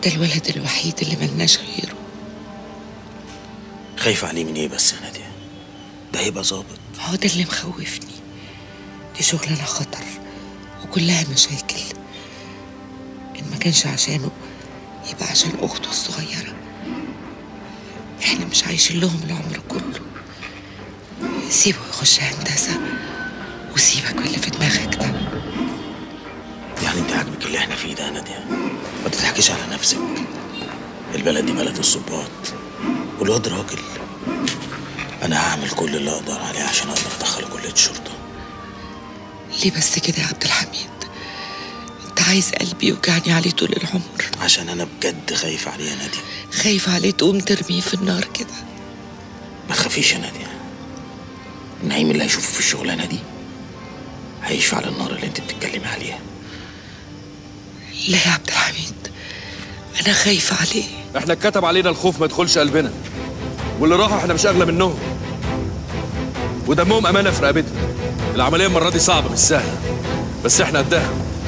ده الولد الوحيد اللي ملناش غيره خايف عليه من ايه بس يا ناديه ده هيبقى ظابط هو ده اللي مخوفني دي شغلانة خطر وكلها مشاكل إن ما كانش عشانه يبقى عشان أخته الصغيرة إحنا مش عايشين لهم العمر كله سيبه يخش هندسة وسيبك من اللي في دماغك ده يعني انت عاجبك اللي احنا فيه ده يا ناديه ما تضحكيش على نفسك البلد دي بلد الظباط والواد راجل انا هعمل كل اللي اقدر عليه عشان اقدر ادخله كليه الشرطه ليه بس كده يا عبد الحميد انت عايز قلبي يوجعني عليه طول العمر عشان انا بجد خايف عليه يا ناديه خايف عليه تقوم ترميه في النار كده ما تخافيش يا ناديه النعيم اللي هيشوفه في الشغلانه دي هيشفع على النار اللي انت بتتكلمي عليها لا يا عبد الحميد انا خايفة عليه احنا اتكتب علينا الخوف ما يدخلش قلبنا واللي راحوا احنا مش اغلى منهم ودمهم امانه في رقبتنا العمليه المره دي صعبه مش سهله بس احنا قدها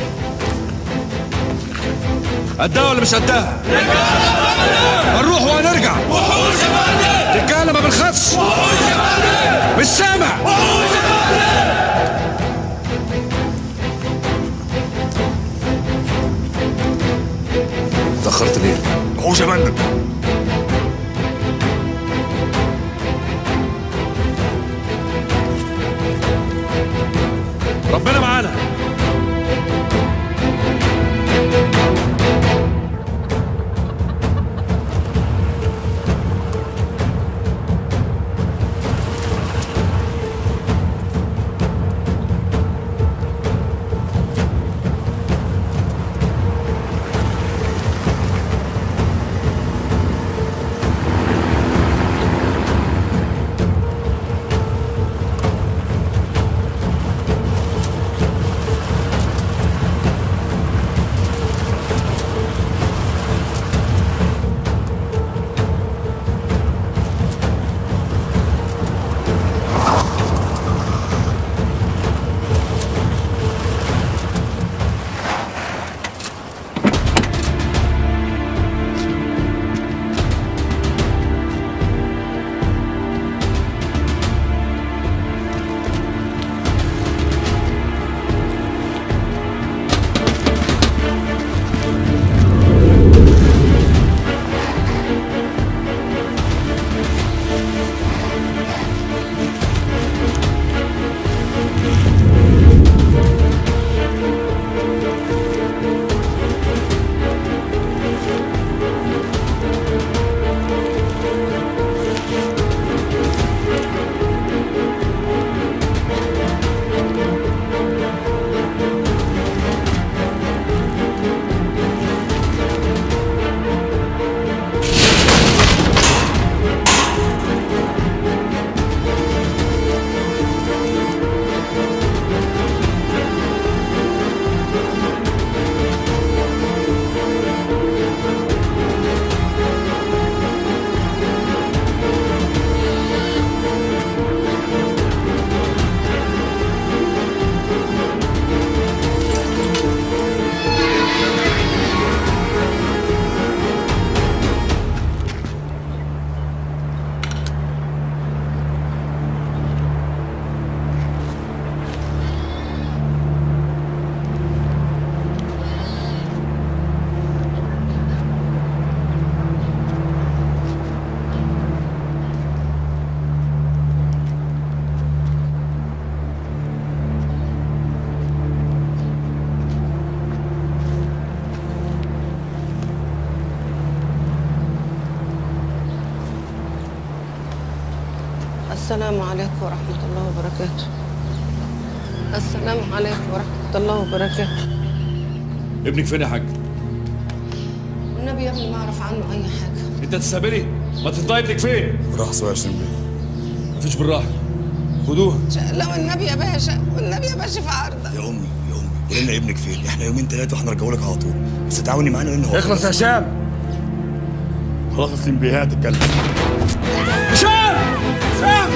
قدها ولا مش قدها؟ هنروح وهنرجع رجاله ما بنخافش مش سامع اتأخرت ليه؟ وحوش يا فندم ربنا معانا السلام عليكم ورحمة الله وبركاته السلام عليكم ورحمة الله وبركاته ابنك فين يا حاج؟ والنبي يا ابني ما أعرف عنه أي حاجة انت تستقبلي؟ ما تفضلي ابنك فين؟ راح سؤال عشان بيه مفيش بالراحه خدوها لا والنبي يا باشا والنبي يا باشا في عرضك يا امي يا امي قولي لنا ابنك فين احنا يومين ثلاثه واحنا نرجعوا لك على طول بس تعاوني معانا لان هو اخلص يا هشام خلاص اسلم بيه هتتكلم هشام هشام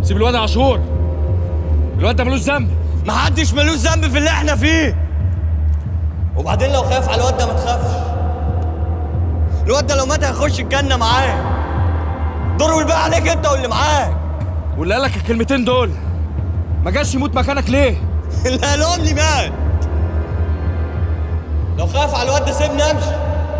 سيب الواد يا عاشور الواد ده ملوش ذنب محدش ملوش ذنب في اللي احنا فيه وبعدين لو خاف على الواد ده ما تخافش الواد ده لو مات هيخش الجنه معاه دور والباقي عليك انت واللي معاك واللي قالك الكلمتين دول ما جاش يموت مكانك ليه اللي قالهم لي مات لو خاف على الواد ده سيبني امشي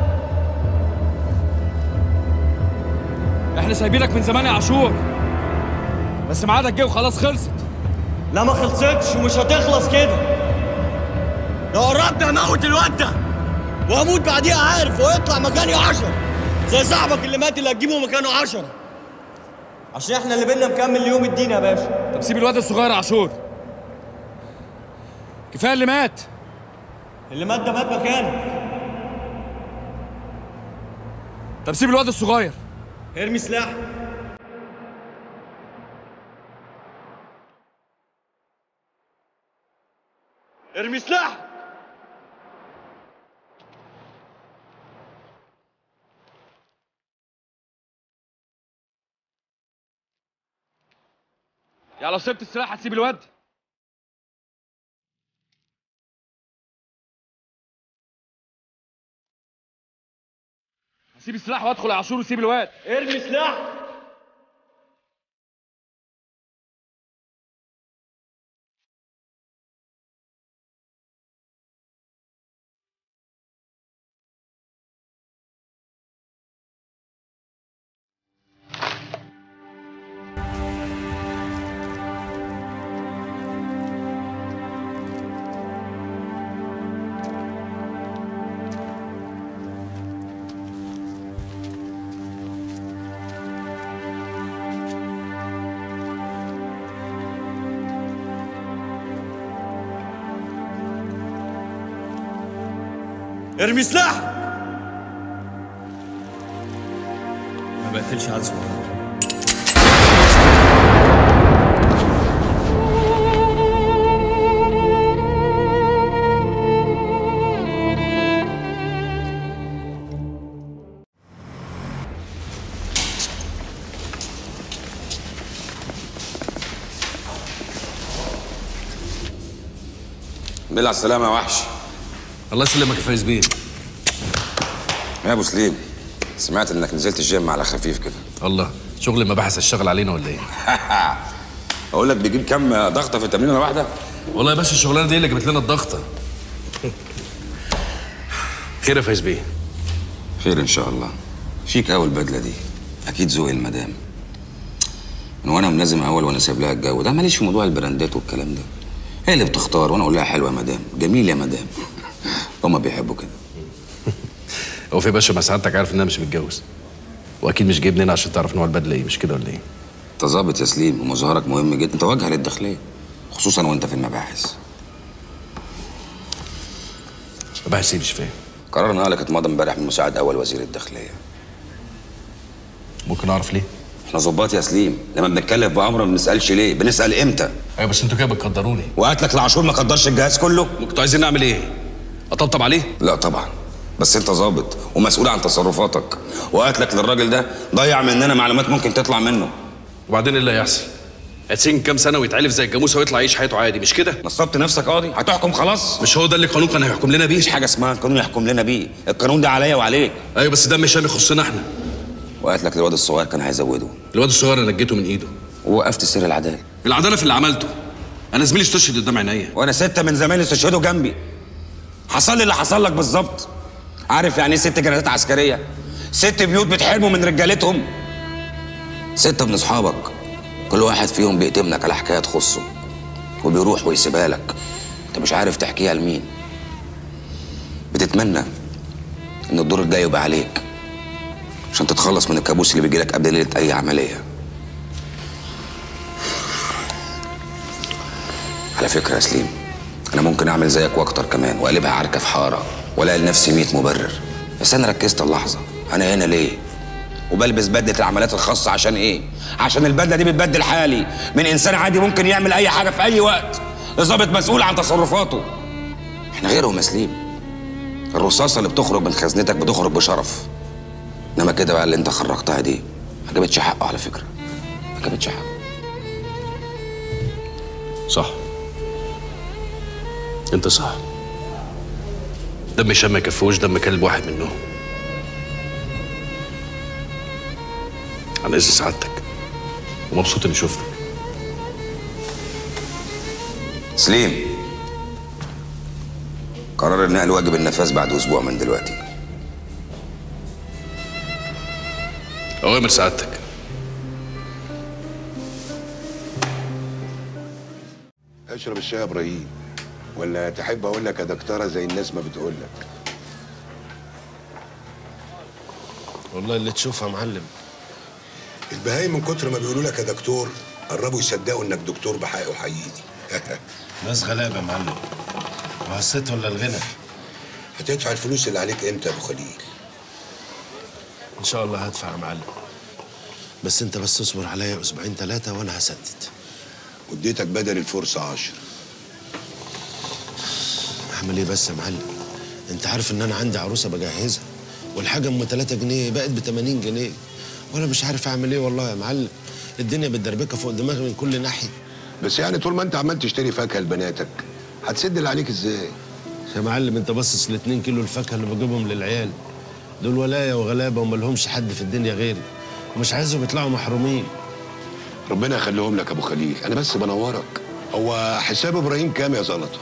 احنا سايبينك من زمان يا عاشور بس ميعادك جه وخلاص خلصت لا ما خلصتش ومش هتخلص كده لو قربت هموت الواد ده وهموت بعديها عارف ويطلع مكاني عشرة زي صاحبك اللي مات اللي هتجيبه مكانه عشرة عشان احنا اللي بينا مكمل ليوم الدين يا باشا طب سيب الواد الصغير يا عاشور كفايه اللي مات اللي مات ده مات مكانك طب سيب الواد الصغير ارمي سلاح ارمي سلاح يعني لو سبت السلاح هتسيب الواد هسيب السلاح وادخل يا عاشور وسيب الواد ارمي سلاح ارمي سلاح ما بقتلش عيال صغيره بالله على السلامة يا وحش الله يسلمك يا فايز بيه يا ابو سليم سمعت انك نزلت الجيم على خفيف كده الله شغل المباحث اشتغل علينا ولا ايه اقول لك بيجيب كام ضغطه في التمرينه الواحده والله يا باشا الشغلانه دي اللي جابت لنا الضغطه خير يا فايز بيه خير ان شاء الله شيك قوي البدله دي اكيد ذوق المدام من وانا ملازم اول وانا سايب لها الجو ده ماليش في موضوع البراندات والكلام ده هي اللي بتختار وانا اقول لها حلوه يا مدام جميل يا مدام هما بيحبوا كده هو في يا باشا ما سعادتك عارف ان انا مش متجوز واكيد مش جايبني هنا عشان تعرف نوع البدله ايه مش كده ولا ايه انت ظابط يا سليم ومظهرك مهم جدا انت واجهه للداخليه خصوصا وانت في المباحث مباحث ايه مش فاهم قرار نقلك اتمضى امبارح من مساعد اول وزير الداخليه ممكن اعرف ليه احنا ظباط يا سليم لما بنتكلم في امر ما بنسالش ليه بنسال امتى ايوه بس انتوا كده بتقدروني وقتلك العاشور ما قدرش الجهاز كله كنتوا عايزين نعمل ايه اطبطب عليه لا طبعا بس انت ظابط ومسؤول عن تصرفاتك وقتلك للراجل ده ضيع مننا معلومات ممكن تطلع منه وبعدين ايه اللي هيحصل هتسجن كام سنه ويتعلف زي الجاموسه ويطلع يعيش حياته عادي مش كده نصبت نفسك قاضي هتحكم خلاص مش هو ده اللي القانون كان هيحكم لنا بيه مفيش حاجه اسمها القانون يحكم لنا بيه القانون ده عليا وعليك ايوه بس ده مش اللي يخصنا احنا وقتلك للواد الصغير كان هيزوده الواد الصغير انا نجيته من ايده ووقفت سر العداله العداله في اللي عملته انا زميلي استشهد قدام عينيا وانا ستة من زمان استشهدوا جنبي حصل لي اللي حصل لك بالظبط عارف يعني ايه ست جنازات عسكريه ست بيوت بتحرموا من رجالتهم ستة من اصحابك كل واحد فيهم بيأتمنك على حكايه تخصه وبيروح ويسيبها لك انت مش عارف تحكيها لمين بتتمنى ان الدور الجاي يبقى عليك عشان تتخلص من الكابوس اللي بيجيلك قبل ليله اي عمليه على فكره يا سليم انا ممكن اعمل زيك واكتر كمان واقلبها عركه في حاره والاقي لنفسي 100 مبرر بس انا ركزت اللحظه انا هنا ليه وبلبس بدله العمليات الخاصه عشان ايه عشان البدله دي بتبدل حالي من انسان عادي ممكن يعمل اي حاجه في اي وقت لظابط مسؤول عن تصرفاته احنا غيرهم يا سليم الرصاصه اللي بتخرج من خزنتك بتخرج بشرف انما كده بقى اللي انت خرجتها دي ما جابتش حقه على فكره ما جابتش حقه صح انت صح دم هشام ما يكفوش دم كلب واحد منهم عن اذن سعادتك ومبسوط اني شفتك سليم قرار النقل واجب النفاذ بعد اسبوع من دلوقتي اوامر سعادتك اشرب الشاي يا ابراهيم ولا تحب اقول لك يا دكتوره زي الناس ما بتقول لك والله اللي تشوفها معلم البهايم من كتر ما بيقولوا لك يا دكتور قربوا يصدقوا انك دكتور بحق وحقيقي ناس غلابه يا معلم وحسيت ولا الغنى هتدفع الفلوس اللي عليك امتى يا ابو خليل ان شاء الله هدفع يا معلم بس انت بس اصبر عليا اسبوعين ثلاثه وانا هسدد واديتك بدل الفرصه عشر اعمل ايه بس يا معلم انت عارف ان انا عندي عروسه بجهزها والحاجه ام 3 جنيه بقت ب 80 جنيه وانا مش عارف اعمل ايه والله يا معلم الدنيا متدربكه فوق دماغي من كل ناحيه بس يعني طول ما انت عمال تشتري فاكهه لبناتك هتسد اللي عليك ازاي يا معلم انت باصص ل 2 كيلو الفاكهه اللي بجيبهم للعيال دول ولايه وغلابه وما لهمش حد في الدنيا غيري ومش عايزهم يطلعوا محرومين ربنا يخليهم لك يا ابو خليل انا بس بنورك هو حساب ابراهيم كام يا زلطه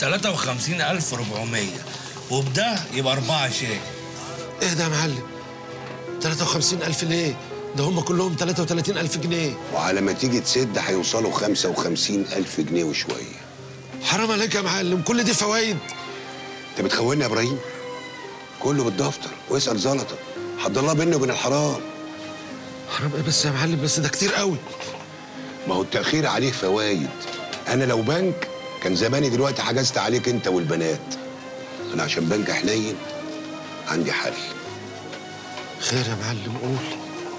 53400 وبده يبقى أربعة شاي ايه ده يا معلم 53000 ليه ده هم كلهم 33000 جنيه وعلى ما تيجي تسد هيوصلوا 55 ألف جنيه وشوية حرام عليك يا معلم كل دي فوايد أنت بتخوني يا إبراهيم كله بالدفتر واسأل زلطة حد الله بيني وبين الحرام حرام ايه بس يا معلم بس ده كتير قوي ما هو التأخير عليه فوايد أنا لو بنك كان زماني دلوقتي حجزت عليك أنت والبنات أنا عشان بنك حنين عندي حل خير يا معلم قول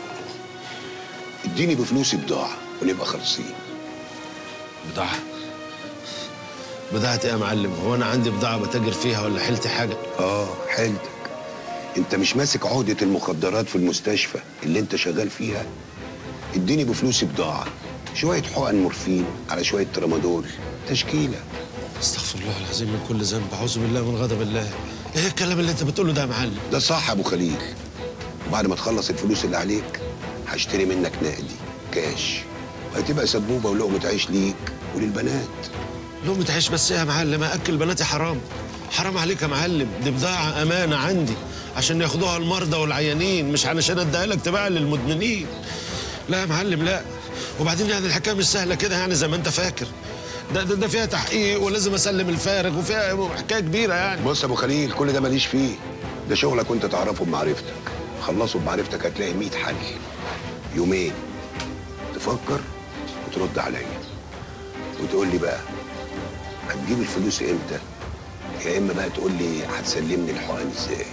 اديني بفلوسي بضاعة ونبقى خالصين بضاعة بضاعة ايه يا معلم هو انا عندي بضاعة بتاجر فيها ولا حيلتي حاجة اه حيلتك انت مش ماسك عقدة المخدرات في المستشفى اللي انت شغال فيها اديني بفلوسي بضاعة شوية حقن مورفين على شوية ترامادول تشكيلة استغفر الله العظيم من كل ذنب اعوذ بالله من غضب الله ايه الكلام اللي انت بتقوله ده يا معلم ده صح يا ابو خليل وبعد ما تخلص الفلوس اللي عليك هشتري منك نقدي كاش وهتبقى سبوبة ولقمة عيش ليك وللبنات لقمة عيش بس ايه يا معلم اكل بناتي حرام حرام عليك يا معلم دي بضاعة امانة عندي عشان ياخدوها المرضى والعيانين مش علشان اديها لك تباع للمدمنين لا يا معلم لا وبعدين يعني الحكايه مش سهله كده يعني زي ما انت فاكر ده, ده ده فيها تحقيق ولازم اسلم الفارغ وفيها حكايه كبيره يعني بص يا ابو خليل كل ده ماليش فيه ده شغلك وانت تعرفه بمعرفتك خلصه بمعرفتك هتلاقي 100 حل يومين تفكر وترد عليا وتقول لي بقى هتجيب الفلوس امتى يا اما بقى تقول لي هتسلمني الحقن ازاي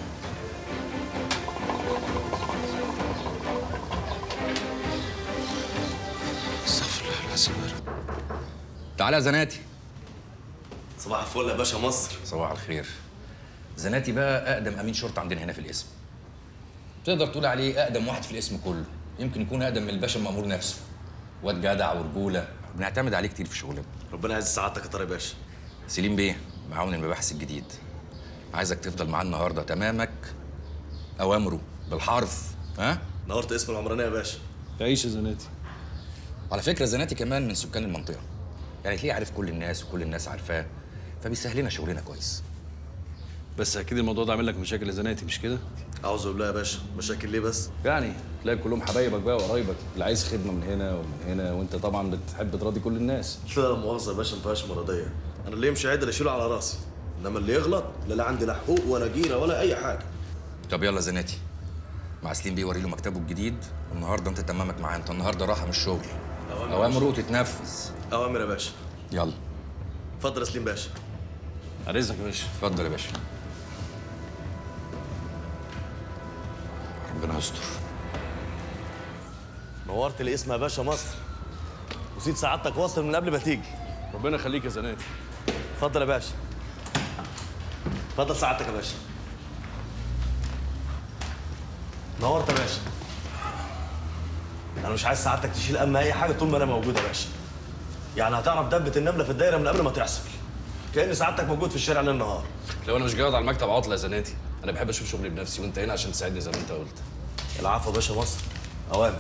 استغفر الله العظيم يا رب تعالى يا زناتي صباح الفل يا باشا مصر صباح الخير زناتي بقى اقدم امين شرطه عندنا هنا في الاسم تقدر تقول عليه اقدم واحد في الاسم كله يمكن يكون اقدم من الباشا المامور نفسه واد جدع ورجوله بنعتمد عليه كتير في شغلنا ربنا يعز سعادتك يا طارق باشا سليم بيه معاون المباحث الجديد عايزك تفضل معاه النهارده تمامك اوامره بالحرف ها نورت اسم العمرانيه يا باشا تعيش يا زناتي على فكره زناتي كمان من سكان المنطقه يعني تلاقيه عارف كل الناس وكل الناس عارفاه فبيسهل لنا شغلنا كويس بس اكيد الموضوع ده عامل لك مشاكل يا زناتي مش كده؟ اعوذ بالله يا باشا مشاكل ليه بس يعني تلاقي كلهم حبايبك بقى وقرايبك اللي عايز خدمه من هنا ومن هنا وانت طبعا بتحب تراضي كل الناس لا لا مؤاخذه يا باشا ما فيهاش مرضيه انا اللي يمشي عدل اشيله على راسي انما اللي يغلط لا لا عندي لا حقوق ولا جيره ولا اي حاجه طب يلا زناتي مع سليم بيه وري له مكتبه الجديد والنهارده انت تمامك معاه انت النهارده راحه من الشغل أوامر يا اوامره باشا. تتنفذ اوامر يا باشا يلا اتفضل يا سليم باشا على اذنك يا باشا اتفضل يا باشا ربنا يستر نورت الاسم يا باشا مصر وسيد سعادتك واصل من قبل ما تيجي ربنا يخليك يا زناتي اتفضل يا باشا اتفضل سعادتك يا باشا نورت يا باشا انا مش عايز سعادتك تشيل هم اي حاجه طول ما انا موجود يا باشا يعني هتعرف دبه النمله في الدايره من قبل ما تحصل كان سعادتك موجود في الشارع ليل نهار لو انا مش جاي على المكتب عطله يا زناتي انا بحب اشوف شغلي بنفسي وانت هنا عشان تساعدني زي ما انت قلت العفو يا باشا مصر اوامر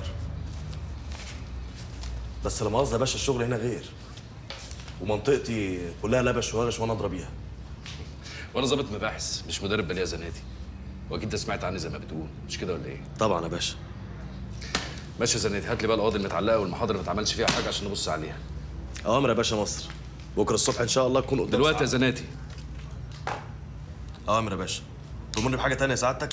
بس لا مؤاخذه يا باشا الشغل هنا غير ومنطقتي كلها لبش وهرش وانا اضرب بيها وانا ظابط مباحث مش مدرب باليه يا زناتي واكيد انت سمعت عني زي ما بتقول مش كده ولا ايه طبعا يا باشا ماشي يا زناتي هات لي بقى القواضي المتعلقه والمحاضر اللي ما اتعملش فيها حاجه عشان نبص عليها اوامر يا باشا مصر بكره الصبح ان شاء الله تكون قدام دلوقتي يا سعادتك. زناتي اوامر يا باشا تؤمرني بحاجه تانية يا سعادتك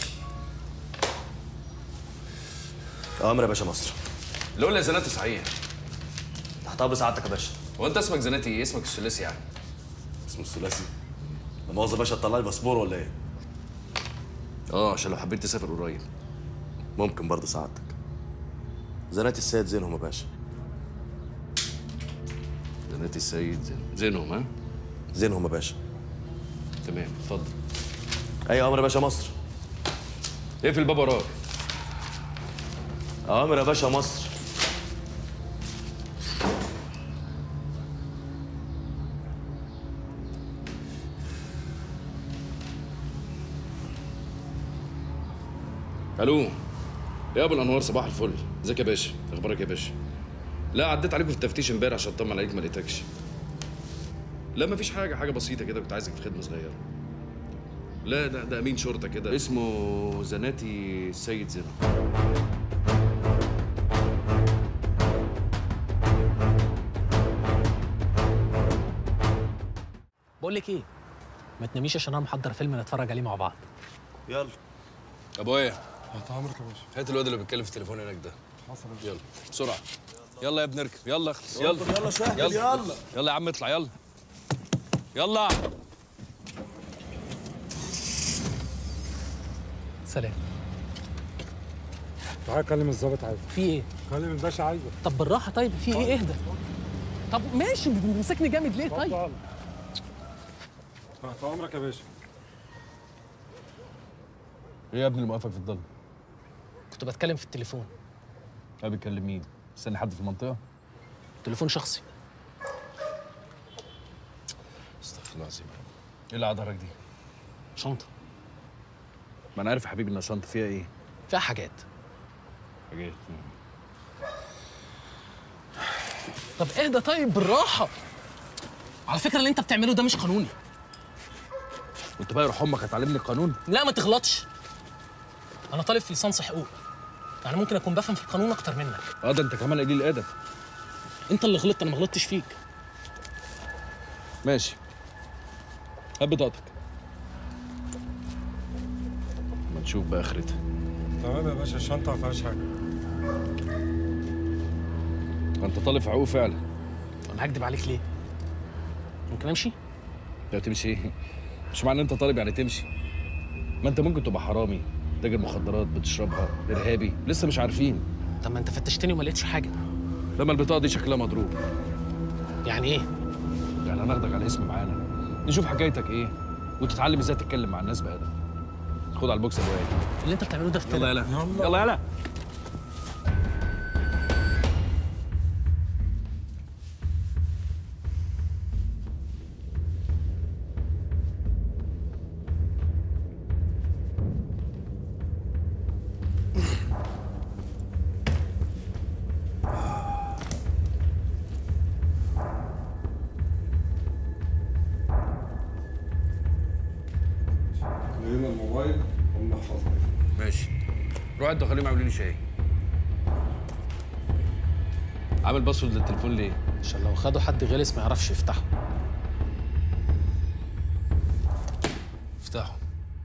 اوامر يا باشا مصر لولا يا زناتي صحيح تحت امر سعادتك يا باشا هو انت اسمك زناتي ايه اسمك الثلاثي يعني اسمه الثلاثي لا مؤاخذه يا باشا تطلع لي باسبور ولا ايه اه عشان لو حبيت تسافر قريب ممكن برضه سعادتك زناتي السيد زينهم يا باشا زناتي السيد زين زينهم ها زينهم يا باشا تمام اتفضل اي اوامر يا باشا مصر اقفل الباب وراك اوامر يا باشا مصر الو يا ابو الانوار صباح الفل ازيك يا باشا اخبارك يا باشا لا عديت عليكم في التفتيش امبارح عشان اطمن عليك ما لقيتكش لا مفيش حاجه حاجه بسيطه كده كنت عايزك في خدمه صغيره لا ده ده امين شرطه كده اسمه زناتي السيد زينو بقول لك ايه ما تناميش عشان انا محضر فيلم نتفرج عليه مع بعض يلا ابويا تحت امرك يا باشا هات الواد اللي بيتكلم في التليفون هناك ده حصل يلا بسرعه يلا يا ابني اركب يلا اخلص يلا، يلا يلا شاهد، يلا يلا. يلا يا عم اطلع يلا يلا سلام تعالى كلم الظابط عايزك في ايه كلم الباشا عايزك طب بالراحه طيب في ايه اهدى طب ماشي بتمسكني جامد ليه طيب اتفضل. تحت امرك يا باشا ايه يا ابني اللي موقفك في الضلمه كنت بتكلم في التليفون لا بيكلم مين استني حد في المنطقه تليفون شخصي استغفر الله العظيم ايه اللي عضلك دي شنطه ما انا عارف يا حبيبي ان الشنطه فيها ايه فيها حاجات حاجات طب اهدى طيب بالراحه على فكره اللي انت بتعمله ده مش قانوني وانت بقى يروح امك هتعلمني القانون لا ما تغلطش انا طالب في ليسانس حقوق يعني ممكن اكون بفهم في القانون اكتر منك اه ده انت كمان قليل الادب انت اللي غلطت انا ما غلطتش فيك ماشي هات بطاقتك ما نشوف بقى اخرتها تمام يا باشا الشنطه ما فيهاش حاجه انت طالب في حقوق فعلا انا هكدب عليك ليه ممكن امشي لا تمشي ايه مش معنى ان انت طالب يعني تمشي ما انت ممكن تبقى حرامي تاجر مخدرات بتشربها ارهابي لسه مش عارفين طب ما انت فتشتني وما لقيتش حاجه لما البطاقه دي شكلها مضروب يعني ايه يعني هناخدك على اسم معانا نشوف حكايتك ايه وتتعلم ازاي تتكلم مع الناس بادب خد على البوكس الواحد اللي انت بتعمله ده في يلا يلا يلا يلا هنا الموبايل والمحفظه ماشي روح انت خليهم يعملوا لي شاي عامل باسورد للتليفون ليه؟ عشان لو خدوا حد غلس ما يعرفش يفتحه افتحه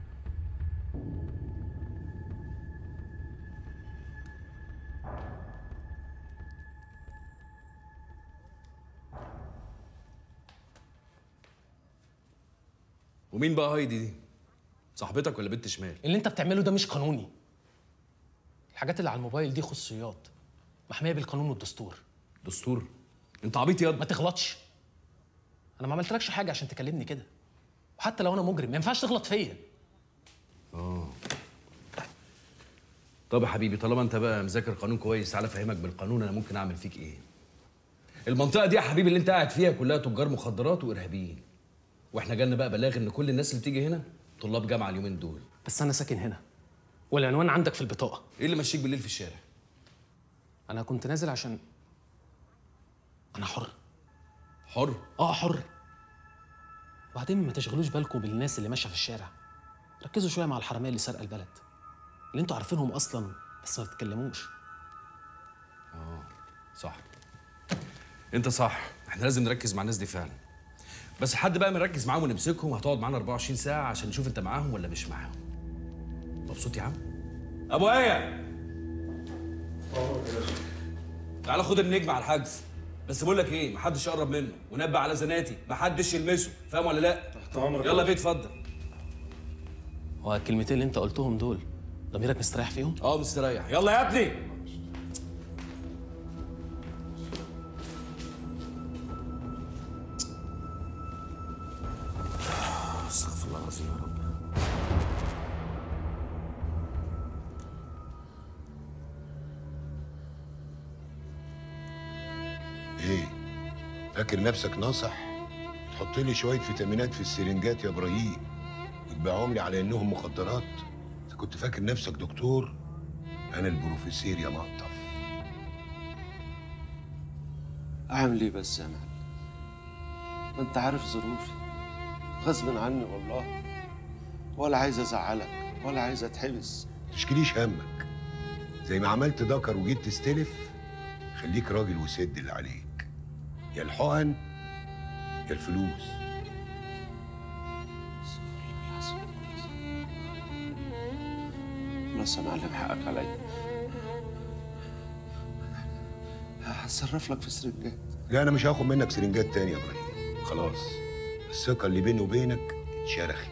ومين بقى هايدي دي؟ صاحبتك ولا بنت شمال؟ اللي انت بتعمله ده مش قانوني الحاجات اللي على الموبايل دي خصوصيات محميه بالقانون والدستور دستور انت عبيط ياض ما تغلطش انا ما عملتلكش حاجه عشان تكلمني كده وحتى لو انا مجرم ما ينفعش تغلط فيا اه طب يا حبيبي طالما انت بقى مذاكر قانون كويس تعالى افهمك بالقانون انا ممكن اعمل فيك ايه المنطقه دي يا حبيبي اللي انت قاعد فيها كلها تجار مخدرات وارهابيين واحنا جالنا بقى بلاغ ان كل الناس اللي بتيجي هنا طلاب جامعه اليومين دول بس انا ساكن هنا والعنوان عندك في البطاقه ايه اللي مشيك بالليل في الشارع انا كنت نازل عشان انا حر حر اه حر وبعدين ما تشغلوش بالكم بالناس اللي ماشيه في الشارع ركزوا شويه مع الحراميه اللي سارقه البلد اللي انتوا عارفينهم اصلا بس ما بتتكلموش اه صح انت صح احنا لازم نركز مع الناس دي فعلا بس لحد بقى ما نركز معاهم ونمسكهم هتقعد معانا 24 ساعه عشان نشوف انت معاهم ولا مش معاهم مبسوط يا عم ابو ايه تعالى خد النجم على الحجز بس بقول لك ايه محدش يقرب منه ونبه على زناتي محدش يلمسه فاهم ولا لا تحت امرك يلا بيه اتفضل هو الكلمتين اللي انت قلتهم دول ضميرك مستريح فيهم اه مستريح يلا يا ابني استغفر الله العظيم يا رب ايه فاكر نفسك ناصح تحط لي شويه فيتامينات في السرنجات يا ابراهيم وتبيعهم لي على انهم مخدرات انت كنت فاكر نفسك دكتور انا البروفيسير يا مقطف اعمل ايه بس يا معلم ما انت عارف ظروفي غصب عني والله ولا عايز ازعلك ولا عايز اتحبس تشكيليش همك زي ما عملت دكر وجيت تستلف خليك راجل وسد اللي عليك يا الحقن يا الفلوس خلاص يا معلم حقك عليا هتصرف لك في سرنجات لا انا مش هاخد منك سرنجات تاني يا ابراهيم خلاص الثقه اللي بيني وبينك اتشرخت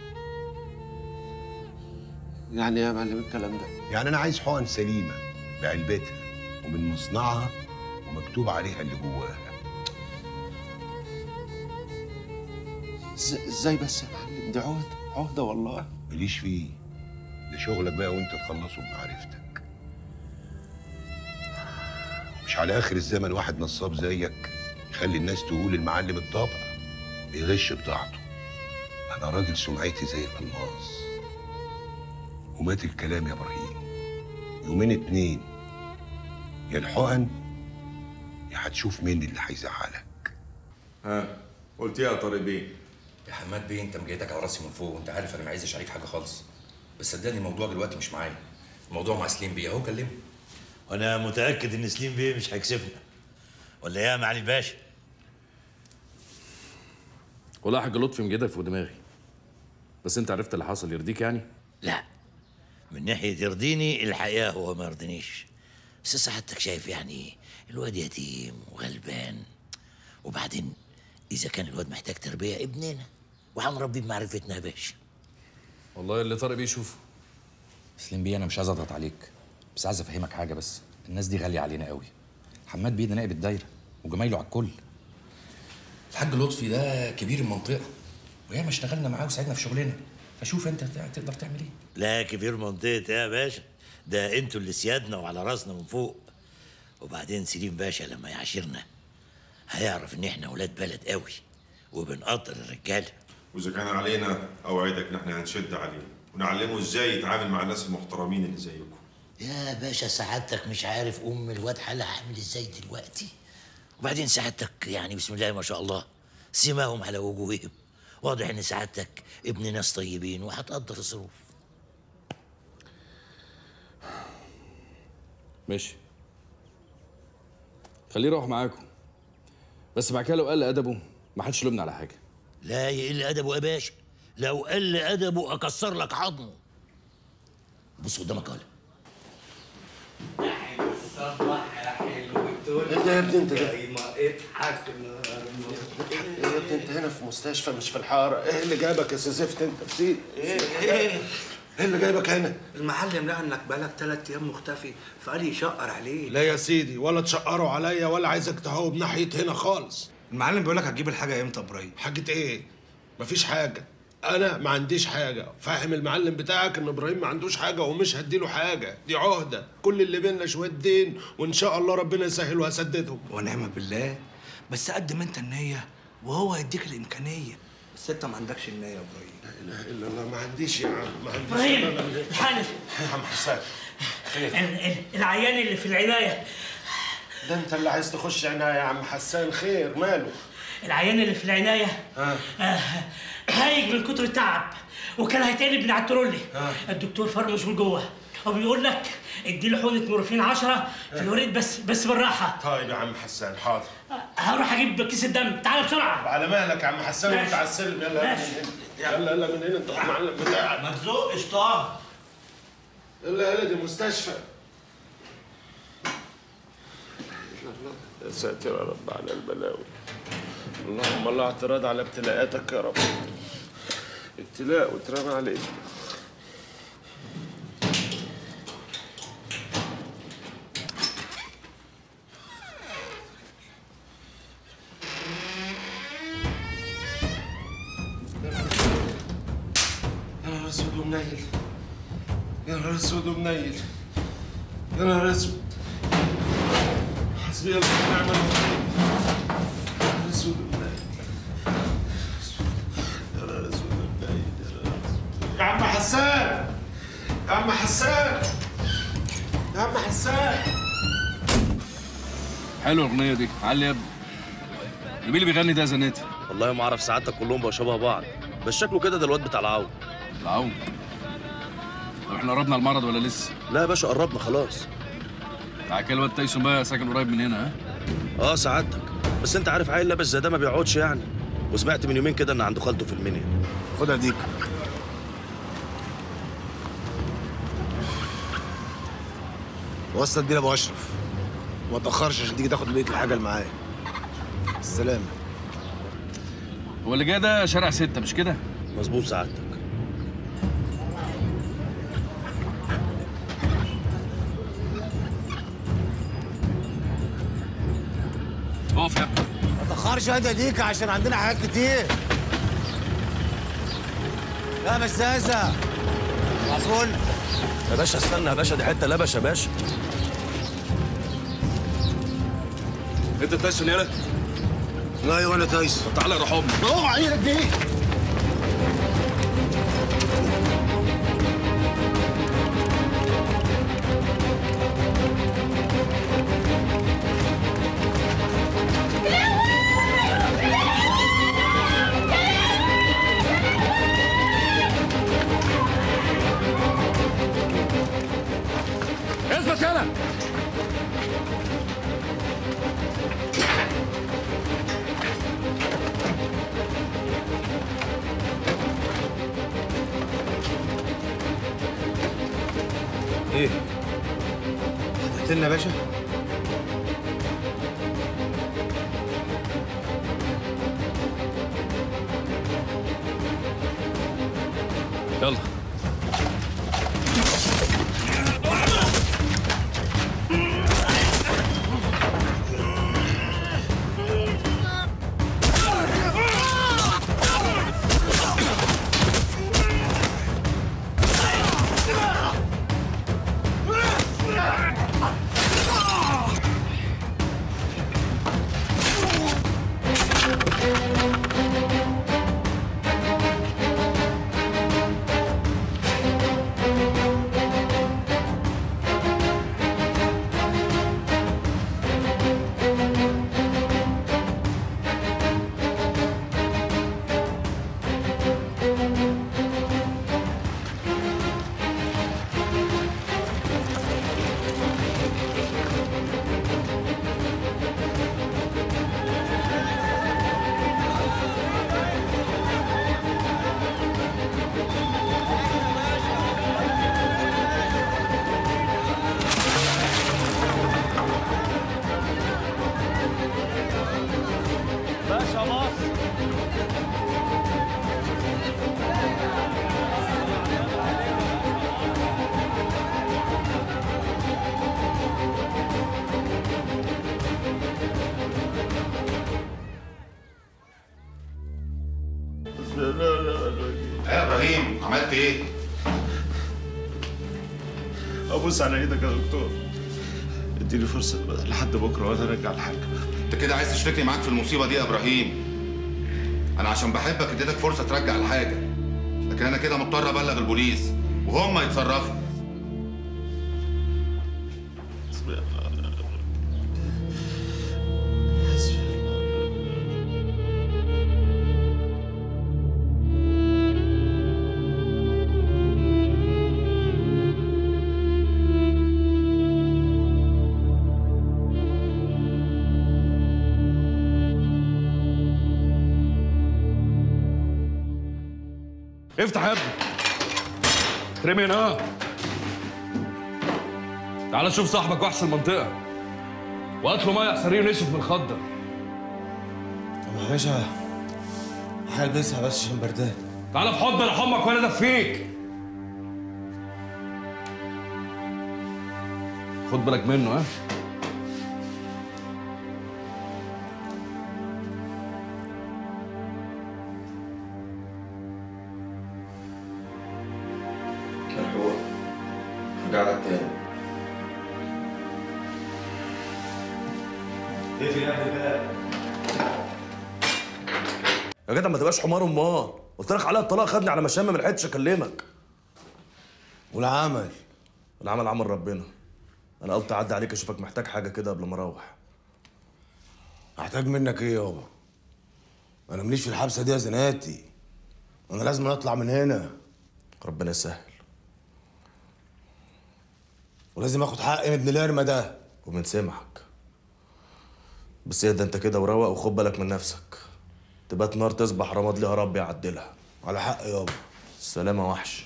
يعني إيه يا معلم الكلام ده يعني انا عايز حقن سليمه بعلبتها ومن مصنعها ومكتوب عليها اللي جواها إز- ازاي بس يا معلم دي عهده عهده والله ماليش فيه ده شغلك بقى وانت تخلصه بمعرفتك مش على اخر الزمن واحد نصاب زيك يخلي الناس تقول المعلم الطابع بيغش بضاعته انا راجل سمعتي زي الالماس ومات الكلام يا ابراهيم يومين اتنين يا الحقن يا هتشوف مين اللي هيزعلك ها قلت ايه يا طارق بيه يا حماد بيه انت مجيتك على راسي من فوق وانت عارف انا ما عايزش عليك حاجه خالص بس صدقني الموضوع دلوقتي مش معايا الموضوع مع سليم بيه اهو كلمه وانا متاكد ان سليم بيه مش هيكسفنا ولا ايه يا معالي الباشا والله يا حاج لطفي مجيدك في دماغي بس انت عرفت اللي حصل يرضيك يعني لا من ناحيه يرضيني الحقيقه هو ما يرضينيش بس سعادتك شايف يعني الواد يتيم وغلبان وبعدين اذا كان الواد محتاج تربيه ابننا وهنربيه بمعرفتنا يا باشا والله اللي طارق بيه يشوفه سليم بيه انا مش عايز اضغط عليك بس عايز افهمك حاجه بس الناس دي غاليه علينا قوي حماد بيه ده نائب الدايره وجمايله على الكل الحاج لطفي ده كبير المنطقه وياما اشتغلنا معاه وساعدنا في شغلنا فشوف انت تع- تقدر تعمل ايه لا كبير منطقه إيه يا باشا ده انتوا اللي سيادنا وعلى راسنا من فوق وبعدين سليم باشا لما يعاشرنا هيعرف ان احنا ولاد بلد قوي وبنقدر الرجاله واذا كان علينا اوعدك ان احنا هنشد عليه ونعلمه ازاي يتعامل مع الناس المحترمين اللي زيكم يا باشا سعادتك مش عارف ام الواد حالها عامل ازاي دلوقتي وبعدين سعادتك يعني بسم الله ما شاء الله سماهم على وجوههم واضح ان سعادتك ابن ناس طيبين وهتقدر الظروف ماشي خليه يروح معاكم بس بعد كده لو قل ادبه ما حدش يلومنا على حاجه لا يقل ادبه يا باشا لو قل ادبه اكسر لك عظمه بص قدامك ولا الصباح يا حلو ايه ده يا ابني انت ده؟ اضحك ايه يا ابني انت هنا في مستشفى مش في الحاره ايه اللي جايبك يا سيزفت انت بسيط ايه ايه ايه اللي جايبك هنا المعلم لقى انك بقالك ثلاث ايام مختفي فقال يشقر عليك لا يا سيدي ولا تشقروا عليا ولا عايزك تهوب ناحيه هنا خالص المعلم بيقول لك هتجيب الحاجه امتى يا ابراهيم حاجه ايه مفيش حاجه انا ما عنديش حاجه فاهم المعلم بتاعك ان ابراهيم ما عندوش حاجه ومش هديله حاجه دي عهده كل اللي بينا شويه دين وان شاء الله ربنا يسهل وهسددهم ونعم بالله بس قدم انت النيه وهو هيديك الامكانيه بس انت ما عندكش النيه يا ابراهيم لا اله الا الله ما عنديش يا عم ما عنديش إبراهيم، لا، لا، لا. الحقني. يا عم حسام خير ال- ال- العيان اللي في العنايه ده انت اللي عايز تخش عناية يا عم حسان خير ماله العيان اللي في العنايه ها آه، هايج من كتر التعب وكان هيتقلب من على الترولي ها. الدكتور فرمش من جوه وبيقول لك ادي له حقنه مورفين 10 في الوريد بس بس بالراحه طيب يا عم حسان حاضر هروح اجيب كيس الدم تعالى بسرعه على مهلك يا عم حسان وانت ماشي. على السلم يلا يلا ماشي. من هنا يلا يلا من هنا انت المعلم بتاعك ما تزقش طه يلا يلا دي مستشفى يا ساتر يا رب على البلاوي اللهم لا اعتراض على ابتلاءاتك يا رب ابتلاء واترمى عليك يا نهار اسود ومنيل يا نهار اسود ومنيل يا نهار اسود حسبي الله ونعم الوكيل يا نهار اسود ومنيل يا نهار اسود ومنيل يا نهار اسود يا عم حسان يا عم حسان يا عم حسان حلوه الاغنيه دي علي يا ابني مين اللي بيغني ده يا زناتي والله ما اعرف سعادتك كلهم بقوا شبه بعض بس شكله كده ده الواد بتاع العون العون طب احنا قربنا المرض ولا لسه؟ لا يا باشا قربنا خلاص تعال كده الواد تايسون بقى ساكن قريب من هنا ها؟ اه سعادتك بس انت عارف عيل لابس زي ده ما بيقعدش يعني وسمعت من يومين كده ان عنده خالته في المنيا خدها ديك وصل دي لابو اشرف وما تاخرش عشان تيجي تاخد بقيه الحاجه اللي معايا السلامه هو اللي جاي ده شارع ستة مش كده؟ مظبوط سعادتك اقف يا ابني ما تاخرش يا ديك عشان عندنا حاجات كتير لا بس هذا معقول يا باشا استنى يا باشا دي حته لبش يا باشا انت تايسون يالا؟ لا يا ولا تايسون طب تعالى روح امي اوعى عينك دي اثبت يالا ايه هتقتلنا يا باشا يلا ايه؟ ابوس على ايدك يا دكتور اديني فرصه بقى لحد بكره وانا ارجع الحاجه انت كده عايز تشركني معاك في المصيبه دي يا ابراهيم انا عشان بحبك اديتك فرصه ترجع الحاجه لكن انا كده مضطر ابلغ البوليس وهم يتصرفوا افتح يا ابني ترمي هنا تعال شوف صاحبك وحش المنطقة وهات له ميه حصريه ونشف من الخضر طب يا باشا هلبسها بس عشان بردان تعال في حضن لحمك وانا ادفيك خد بالك منه ها ملحوق رجع لك تاني اقفل يا ابني بقى يا جدع ما تبقاش حمار امال قلت لك عليا الطلاق خدني على مشامه ما لحقتش اكلمك والعمل العمل عمل ربنا انا قلت اعدي عليك اشوفك محتاج حاجه كده قبل ما اروح محتاج منك ايه يابا انا ماليش في الحبسه دي يا زناتي انا لازم اطلع من هنا ربنا يسهل ولازم اخد حقي من ابن الارمه ده ومن سمعك بس اهدى انت كده وروق وخد بالك من نفسك تبات نار تصبح رماد ليها رب يعدلها على حق يابا السلامة وحش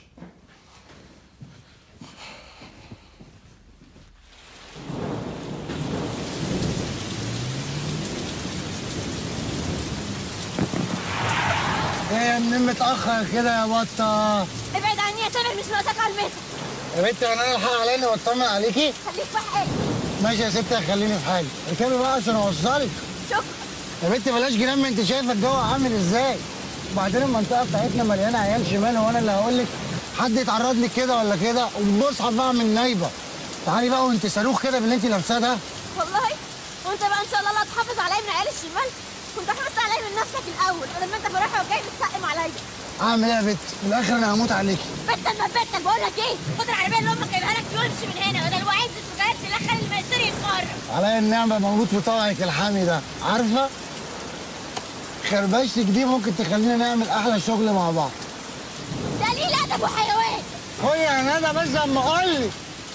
ايه يا منين متأخر كده يا بطة؟ ابعد عني يا تامر مش ناقصك على المتر يا بنتي انا الحق علينا واطمن عليكي؟ خليك في حالك ماشي يا ستي خليني في حالي اركبي بقى عشان اوصلك شكرا يا بنتي بلاش جنان ما انت شايفه الجو عامل ازاي وبعدين المنطقه بتاعتنا مليانه عيال شمال وانا اللي هقول لك حد يتعرض لك كده ولا كده وبصحى بقى من نايبه تعالي بقى وانت صاروخ كده باللي انت لابساه ده والله وانت بقى ان شاء الله لا تحافظ عليا من عيال الشمال كنت حافظت عليا من نفسك الاول بدل ما انت برايحه وجاي بتسقم عليا اعمل ايه يا بنتي في الاخر انا هموت عليكي بتل ما بتل بقول لك ايه خد العربيه اللي امك جايبها لك دي وامشي من هنا بدل وعايز السجاير تدخل الميسري يتخرج عليا النعمه موجود في طوعك الحامي ده عارفه خربشتك دي ممكن تخلينا نعمل احلى شغل مع بعض دليل ادب وحيوان خد يا ندى بس اما اقول لك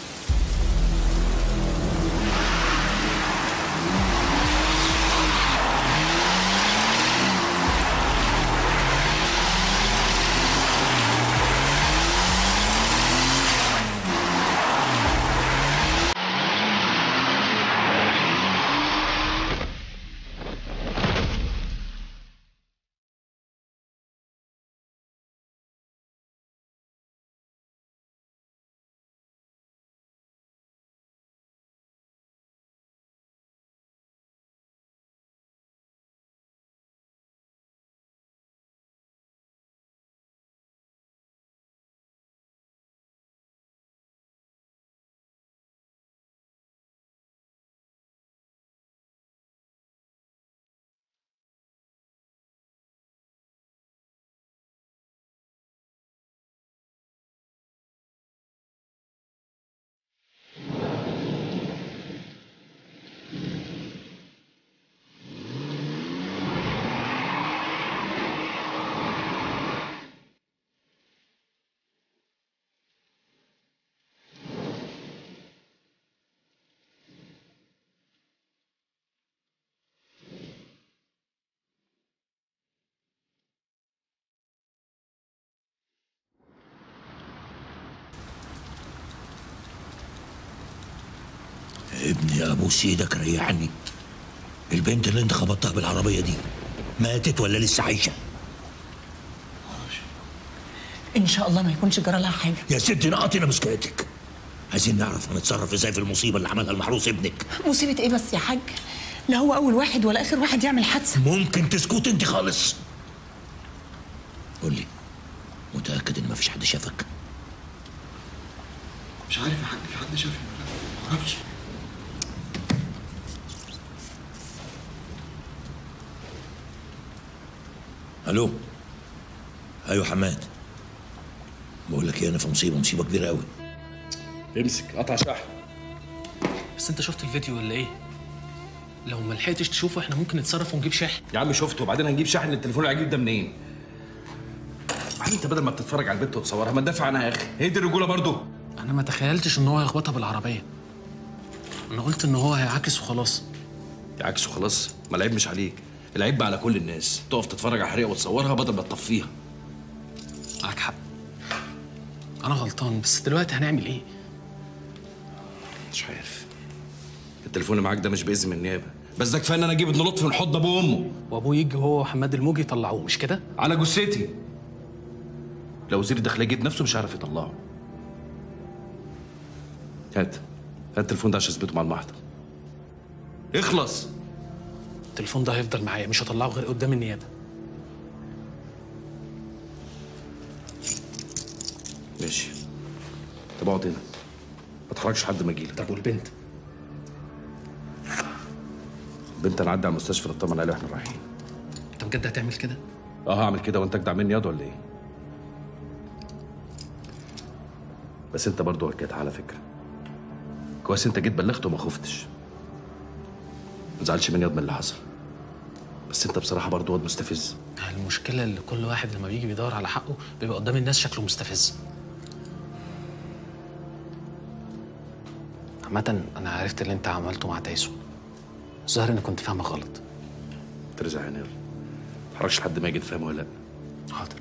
ابني ابوس ايدك ريحني البنت اللي انت خبطتها بالعربيه دي ماتت ولا لسه عايشه ان شاء الله ما يكونش جرى لها حاجه يا ست نقطنا مسكاتك عايزين نعرف هنتصرف ازاي في المصيبه اللي عملها المحروس ابنك مصيبه ايه بس يا حاج لا هو اول واحد ولا اخر واحد يعمل حادثه ممكن تسكت انت خالص قول لي متاكد ان مفيش حد شافك مش عارف يا حاج في حد شافني ولا لا معرفش الو ايوه حماد بقول لك ايه انا في مصيبه مصيبه كبيره قوي امسك قطع شحن بس انت شفت الفيديو ولا ايه؟ لو ما لحقتش تشوفه احنا ممكن نتصرف ونجيب شاحن يا عم شفته وبعدين هنجيب شاحن التليفون اللي هجيب ده منين؟ عم انت بدل ما بتتفرج على البنت وتصورها ما تدافع عنها يا اخي هي دي الرجوله برضو انا ما تخيلتش ان هو هيخبطها بالعربيه انا قلت ان هو هيعاكس وخلاص عكس وخلاص ما العيب مش عليك العيب بقى على كل الناس تقف تتفرج على حريقه وتصورها بدل ما تطفيها معاك حق انا غلطان بس دلوقتي هنعمل ايه مش عارف التليفون اللي معاك ده مش باذن من النيابه بس ده كفايه ان انا اجيب ابن لطفي من حضن ابوه وامه وابوه يجي هو وحماد الموجي يطلعوه مش كده على جثتي لو وزير الداخليه جيت نفسه مش عارف يطلعه هات هات التليفون ده عشان اثبته مع المحضر اخلص التليفون ده هيفضل معايا مش هطلعه غير قدام النيابه ماشي طب اقعد هنا ما تخرجش لحد ما اجيلك طب والبنت بنت انا اعدي على المستشفى نطمن عليها واحنا رايحين انت بجد هتعمل كده اه هعمل كده وانت اجدع مني ياض ولا ايه بس انت برضه جدع على فكره كويس انت جيت بلغت وما خفتش ما تزعلش مني ياض من اللي حصل بس انت بصراحه برضه واد مستفز المشكله اللي كل واحد لما بيجي بيدور على حقه بيبقى قدام الناس شكله مستفز عامة أنا عرفت اللي أنت عملته مع تايسو الظاهر إني كنت فاهمة غلط ترزع عيني يلا ما تحركش لحد ما يجي تفهم ولا لا حاضر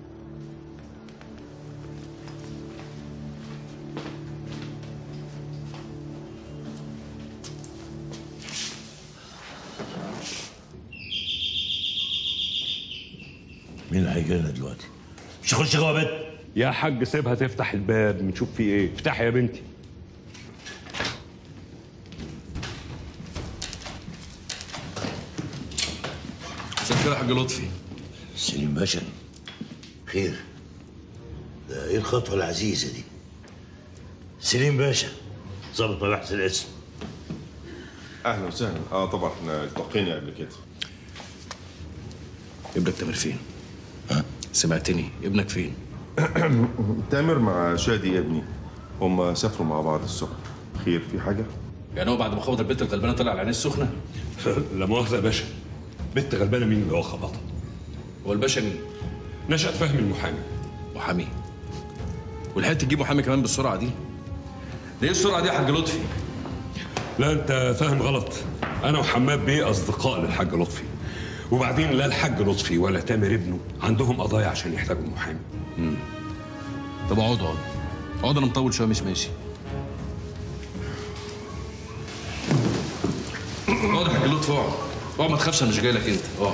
مين اللي هيجي لنا دلوقتي مش هخش جوه بيت يا حاج سيبها تفتح الباب نشوف فيه ايه افتحي يا بنتي مساء الخير يا حاج لطفي سليم باشا خير ده ايه الخطوه العزيزه دي سليم باشا ظابط مباحث الاسم اهلا وسهلا اه طبعا احنا التقينا قبل كده ابنك تامر فين؟ ها؟ سمعتني ابنك فين؟ تامر مع شادي ابني هم سافروا مع بعض الصبح خير في حاجه يعني هو بعد ما خبط البنت الغلبانه طلع على العين السخنه لا مؤاخذه يا باشا بنت غلبانه مين اللي هو خبطها هو الباشا مين؟ نشأت فهمي المحامي محامي ولحقت تجيب محامي كمان بالسرعه دي؟ ليه السرعه دي يا حاج لطفي؟ لا انت فاهم غلط انا وحماد بيه اصدقاء للحاج لطفي وبعدين لا الحاج لطفي ولا تامر ابنه عندهم قضايا عشان يحتاجوا محامي امم طب اقعد اقعد اقعد انا مطول شويه مش ماشي اقعد يا حاج لطفي اقعد اقعد ما تخافش انا مش جاي لك انت اقعد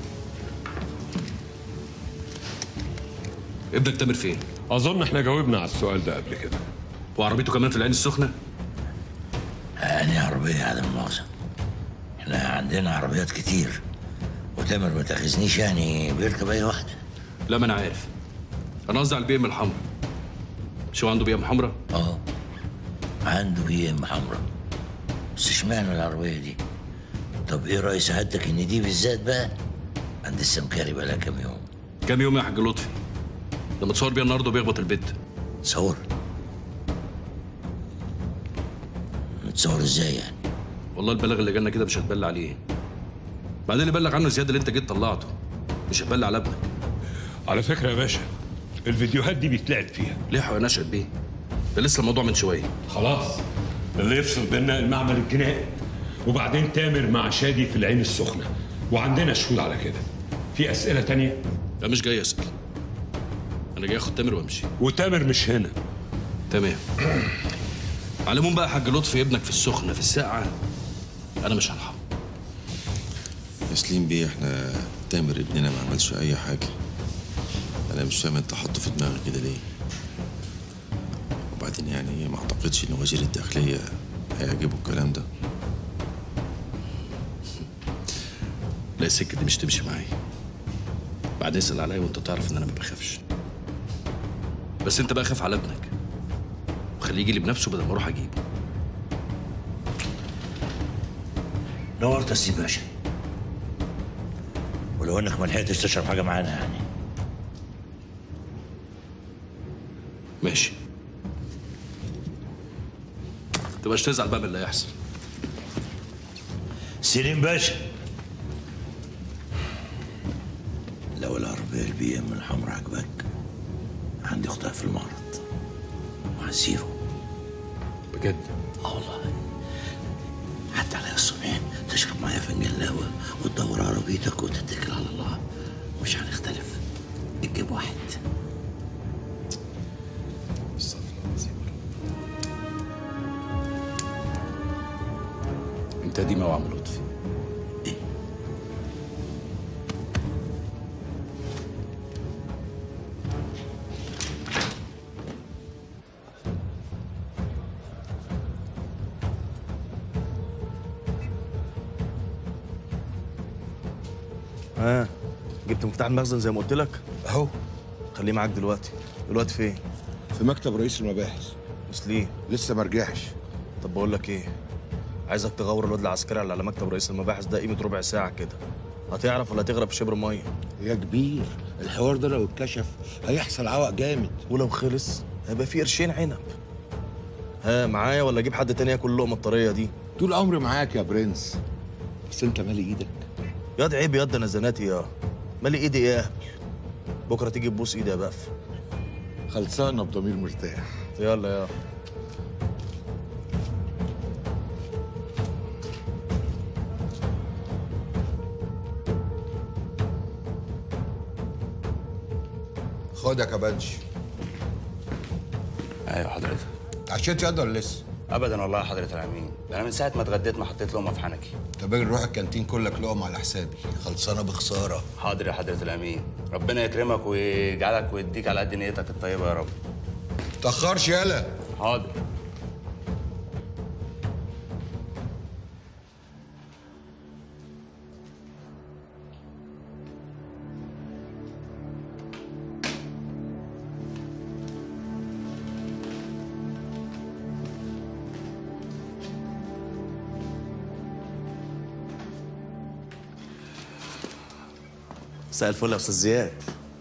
ابنك تامر فين؟ اظن احنا جاوبنا على السؤال ده قبل كده وعربيته كمان في العين السخنه؟ أنهي عربية عدم المؤاخذة احنا عندنا عربيات كتير وتامر ما تاخذنيش يعني بيركب أي واحدة لا ما انا عارف انا قصدي على البي ام الحمراء مش هو عنده بي ام حمراء؟ اه عنده بي ام حمراء بس اشمعنى العربية دي؟ طب ايه رأي سعادتك ان دي بالذات بقى عند السمكري بقى لها كام يوم كام يوم يا حاج لطفي؟ ده متصور بيها النهارده وبيخبط البت تصور متصور ازاي يعني؟ والله البلاغ اللي جالنا كده مش هتبلى عليه بعدين اللي بلغ عنه زياد اللي انت جيت طلعته مش هتبلى على ابنك على فكره يا باشا الفيديوهات دي بيتلعب فيها ليه يا نشأت بيه؟ ده لسه الموضوع من شويه خلاص اللي يفصل بينا المعمل الجنائي وبعدين تامر مع شادي في العين السخنه وعندنا شهود على كده في اسئله تانية لا مش جاي اسال انا جاي اخد تامر وامشي وتامر مش هنا تمام على العموم بقى يا حاج لطفي ابنك في السخنه في الساعه انا مش هلحق يا سليم بيه احنا تامر ابننا ما عملش اي حاجه انا مش فاهم انت حاطه في دماغك كده ليه وبعدين يعني ما اعتقدش ان وزير الداخليه هيعجبه الكلام ده لا السكه دي مش تمشي معايا بعد اسال عليا وانت تعرف ان انا ما بخافش بس انت بقى خاف على ابنك وخليه يجي لي بنفسه بدل ما اروح اجيبه نورت يا سي باشا ولو انك ما لحقتش تشرب حاجه معانا يعني ماشي تبقاش تزعل بقى من اللي هيحصل سليم باشا لو العربية البي ام الحمراء عجبك عندي اختها في المعرض وهزيرو بجد؟ اه والله حتى على الصبح تشرب معايا فنجان قهوة وتدور عربيتك وتتكل على الله مش هنختلف تجيب واحد انت دي موعم لطفي ها جبت مفتاح المخزن زي ما قلت لك اهو خليه معاك دلوقتي دلوقتي فين في مكتب رئيس المباحث بس ليه لسه ما رجعش طب بقول لك ايه عايزك تغور الواد العسكري اللي على مكتب رئيس المباحث ده قيمه ربع ساعه كده هتعرف ولا هتغرق في شبر ميه يا كبير الحوار ده لو اتكشف هيحصل عوق جامد ولو خلص هيبقى في قرشين عنب ها معايا ولا اجيب حد تاني ياكل اللقمه الطريه دي طول عمري معاك يا برنس بس انت مالي ايدك ياض عيب ياض انا زناتي يا مالي ايدي ايه يا اهبل بكره تيجي تبوس ايدي يا بقف خلصانه بضمير مرتاح يلا يا خد يا كبانش ايوه حضرتك اتعشيت ياض ولا لسه؟ ابدا والله يا حضره الامين ده انا من ساعه ما اتغديت ما حطيت لقمه في حنكي طب اجي نروح الكانتين كلك لقمه على حسابي خلصانه بخساره حاضر يا حضره الامين ربنا يكرمك ويجعلك ويديك على قد نيتك الطيبه يا رب تأخرش يالا حاضر مساء الفل يا استاذ زياد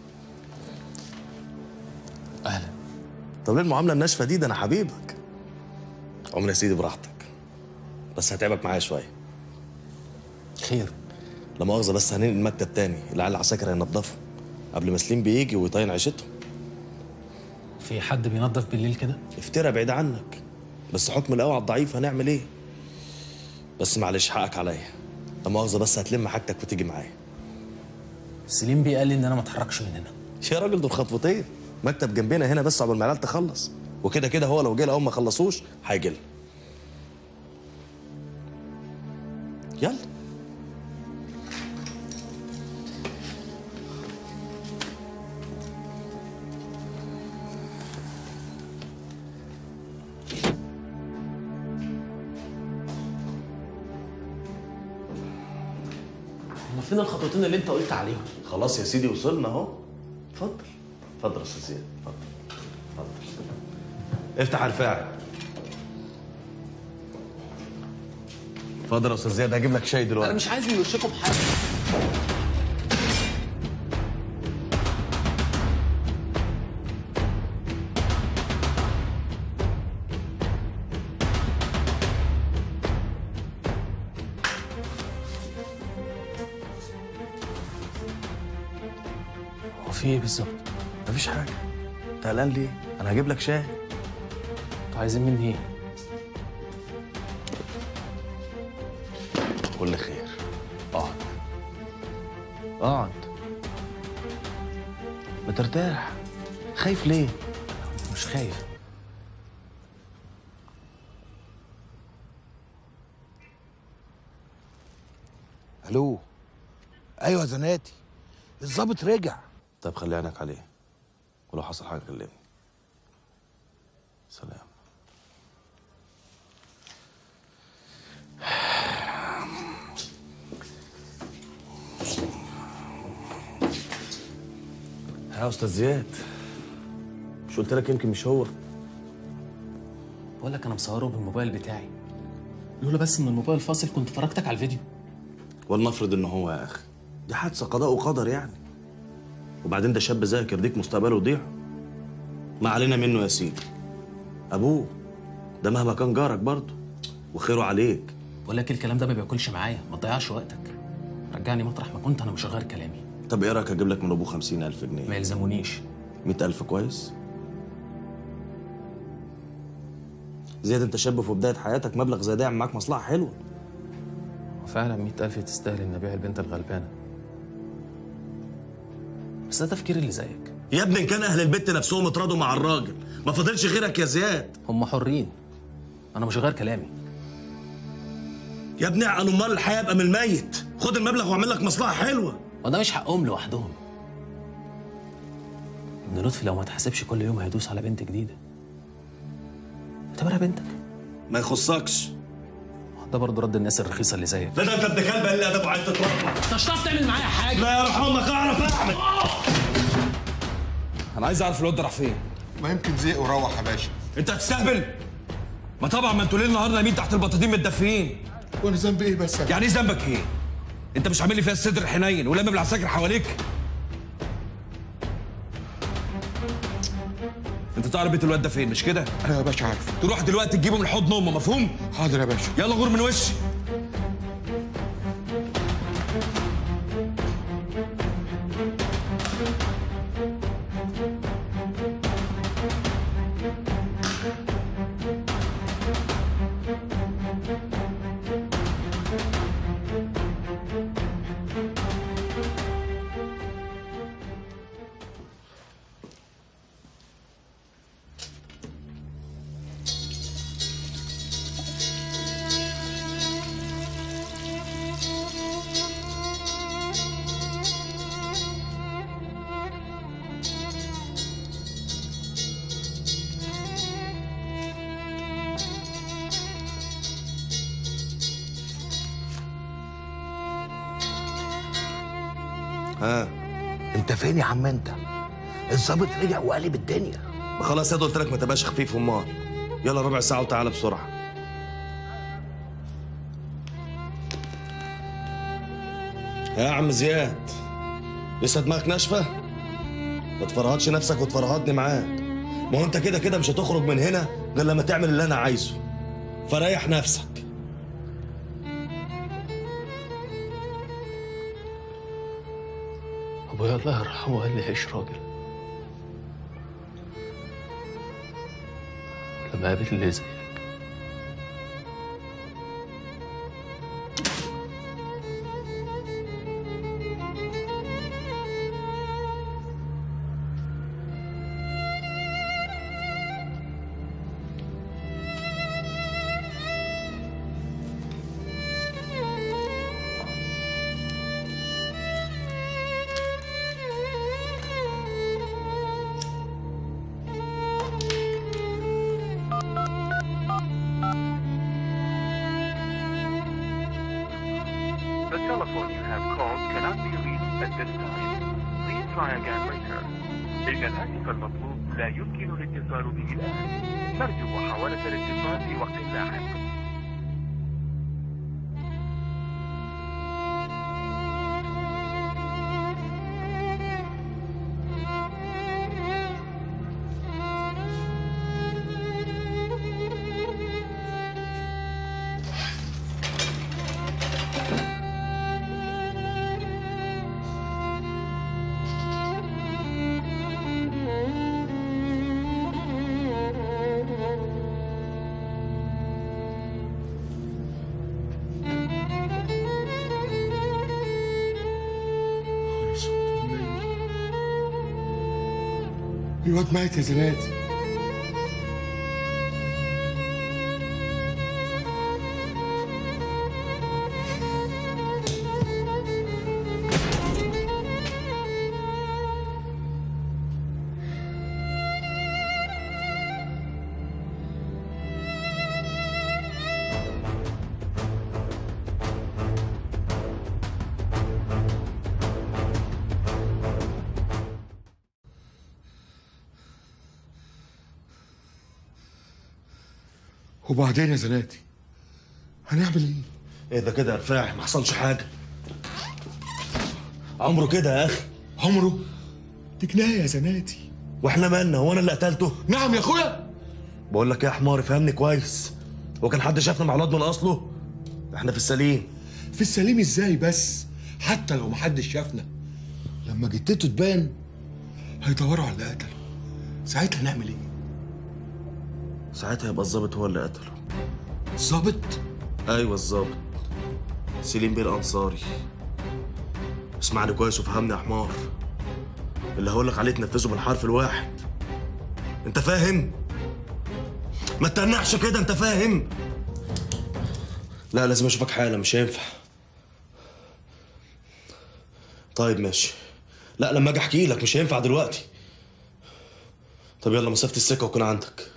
اهلا طب ليه المعامله الناشفه دي ده انا حبيبك عمر يا سيدي براحتك بس هتعبك معايا شويه خير لا مؤاخذه بس هننقل المكتب تاني العيال العساكر هينضفوا قبل ما سليم بيجي ويطين عيشتهم في حد بينظف بالليل كده افترى بعيد عنك بس حكم القوي على الضعيف هنعمل ايه بس معلش حقك عليا لا مؤاخذه بس هتلم حاجتك وتيجي معايا سليم بيه قال لي ان انا ما اتحركش من هنا يا راجل دول خطوتين مكتب جنبنا هنا بس عقبال ما العيال تخلص وكده كده هو لو جه لهم ما خلصوش هيجي لنا يلا هما فين الخطوتين اللي انت قلت عليهم خلاص يا سيدي وصلنا اهو اتفضل اتفضل يا استاذ زياد اتفضل اتفضل افتح على الفاعل اتفضل يا استاذ زياد هجيب لك شاي دلوقتي انا مش عايز من وشكم حاجه هو في ايه بالظبط؟ مفيش حاجه انت قلقان ليه انا هجيب لك شاي انتوا عايزين مني ايه؟ كل خير اقعد اقعد ما ترتاح خايف ليه مش خايف الو ايوه يا زناتي الظابط رجع طب خلي عينك عليه ولو حصل حاجه كلمني سلام ها يا استاذ زياد مش قلت لك يمكن مش هو بقول لك انا مصوره بالموبايل بتاعي لولا بس ان الموبايل فاصل كنت فرجتك على الفيديو ولنفرض ان هو يا اخي دي حادثه قضاء وقدر يعني وبعدين ده شاب زيك يرضيك مستقبله يضيع ما علينا منه يا سيدي ابوه ده مهما كان جارك برضه وخيره عليك بقول لك الكلام ده ما بياكلش معايا ما تضيعش وقتك رجعني مطرح ما كنت انا مش هغير كلامي طب ايه رايك اجيب لك من ابوه 50000 جنيه ما يلزمونيش 100000 كويس زياد انت شاب في بدايه حياتك مبلغ زي ده يعمل معاك مصلحه حلوه وفعلا 100000 تستاهل ان ابيع البنت الغلبانه بس ده تفكير اللي زيك يا ابني ان كان اهل البيت نفسهم اتراضوا مع الراجل ما فاضلش غيرك يا زياد هم حرين انا مش غير كلامي يا ابني عقل امال الحياه يبقى من الميت خد المبلغ واعمل لك مصلحه حلوه وده مش حقهم لوحدهم ابن لطفي لو ما تحاسبش كل يوم هيدوس على بنت جديده اعتبرها بنتك ما يخصكش ده برضه رد الناس الرخيصه اللي زيك لا ده انت ابن كلب قليل الادب وعايز تتربى انت مش هتعرف تعمل معايا حاجه لا يرحمك اعرف اعمل انا عايز اعرف الواد ده راح فين ما يمكن زهق وروح يا باشا انت هتستهبل ما طبعا ما انتوا ليل نهار نايمين تحت البطاطين متدفيين وانا ذنبي ايه بس يعني ايه ذنبك ايه انت مش عامل لي فيها الصدر حنين ولما بالعساكر حواليك انت تعرف بيت الواد ده فين مش كده انا يا باشا عارف تروح دلوقتي تجيبه من حضن امه مفهوم حاضر يا باشا يلا غور من وشي ها انت فين يا عم انت الظابط رجع وقلب الدنيا ما خلاص يا ده قلت لك ما تبقاش خفيف امال يلا ربع ساعه وتعالى بسرعه يا عم زياد لسه دماغك ناشفه ما تفرهدش نفسك وتفرهدني معاك ما هو انت كده كده مش هتخرج من هنا غير لما تعمل اللي انا عايزه فريح نفسك ابويا الله يرحمه قال لي عيش راجل لما قابل اللي زيك The telephone you have called cannot be reached at this time. Please try again later. إن الهاتف المطلوب لا يمكن الاتصال به الآن. نرجو محاولة الاتصال في وقت لاحق. الواد مات يا زناد وبعدين يا زناتي هنعمل ايه؟ ايه ده كده يا رفاعي ما حصلش حاجه عمره كده يا اخي عمره دي جنايه يا زناتي واحنا مالنا هو انا اللي قتلته نعم يا اخويا بقول لك ايه يا حمار فهمني كويس هو كان حد شافنا مع الواد من اصله احنا في السليم في السليم ازاي بس حتى لو محدش شافنا لما جتته تبان هيدوروا على اللي قتله ساعتها نعمل ايه ساعتها يبقى الظابط هو اللي قتله ظابط ايوه الظابط سليم بيه الانصاري اسمعني كويس وفهمني يا حمار اللي هقول لك عليه تنفذه بالحرف الواحد انت فاهم ما تتنحش كده انت فاهم لا لازم اشوفك حالا مش هينفع طيب ماشي لا لما اجي احكي لك مش هينفع دلوقتي طب يلا مسافه السكه وكون عندك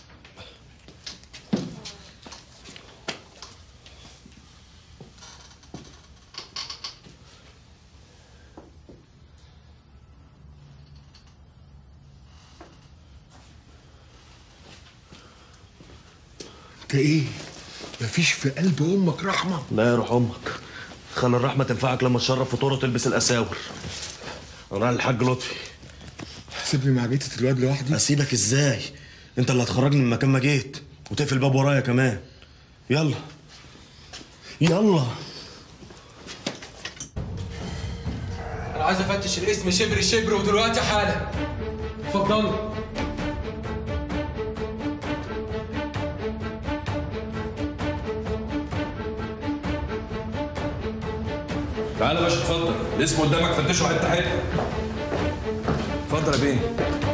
انت ايه مفيش في قلب امك رحمه لا يا روح امك خلي الرحمه تنفعك لما تشرف فطوره وتلبس الاساور انا على الحاج لطفي سيبني مع جيتة الواد لوحدي اسيبك ازاي انت اللي هتخرجني من مكان ما جيت وتقفل الباب ورايا كمان يلا يلا انا عايز افتش الاسم شبر شبر ودلوقتي حالا اتفضلوا تعالى يا باشا اتفضل الاسم قدامك فتشه حته حته اتفضل يا بيه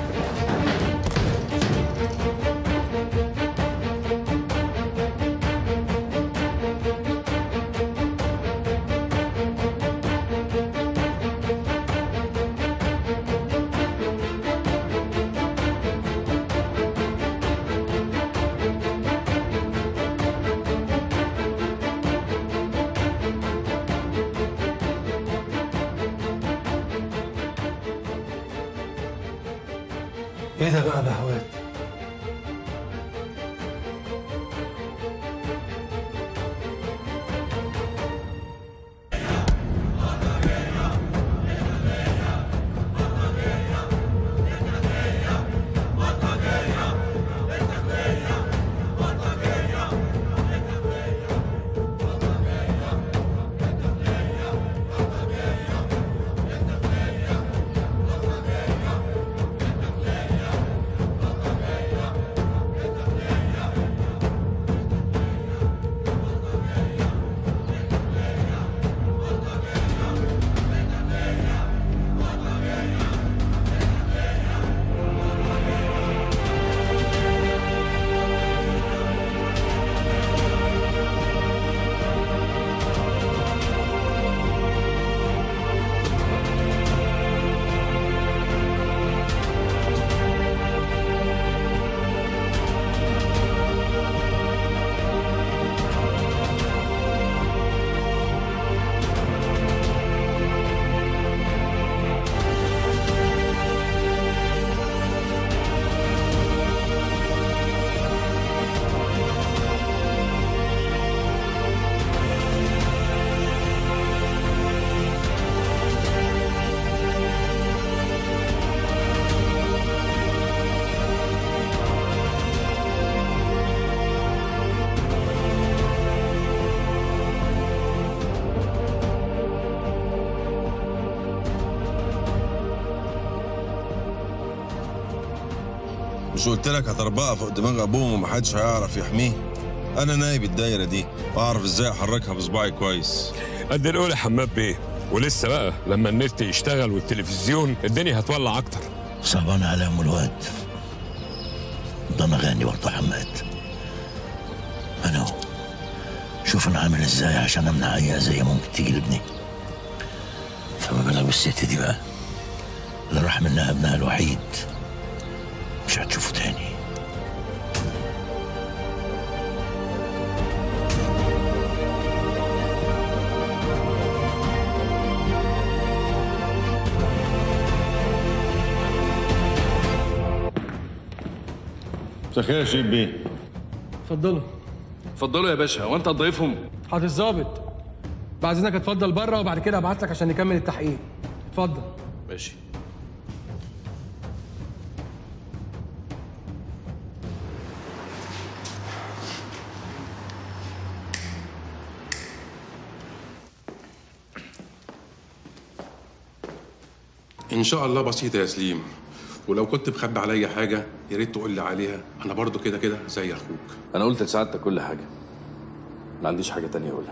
ايه ده بقى بهوات مش قلت لك هتربقها فوق دماغ ابوهم ومحدش هيعرف يحميه انا نايب الدايره دي واعرف ازاي احركها بصباعي كويس قد الاولى حماد بيه ولسه بقى لما النت يشتغل والتلفزيون الدنيا هتولع اكتر صعبان على ام الواد ده انا غني برضه حماد انا هو. شوف انا عامل ازاي عشان امنع اي اذيه ممكن تيجي لابني فما بالك بالست دي بقى اللي راح منها ابنها الوحيد مش هتشوفه تاني مساء الخير يا شريف بيه اتفضلوا اتفضلوا يا باشا هو انت هتضيفهم حاضر الظابط بعد اذنك اتفضل بره وبعد كده ابعت لك عشان نكمل التحقيق اتفضل ماشي ان شاء الله بسيطه يا سليم ولو كنت مخبي عليا حاجه يا ريت تقول لي عليها انا برضو كده كده زي اخوك انا قلت لسعادتك كل حاجه ما عنديش حاجه تانية اقولها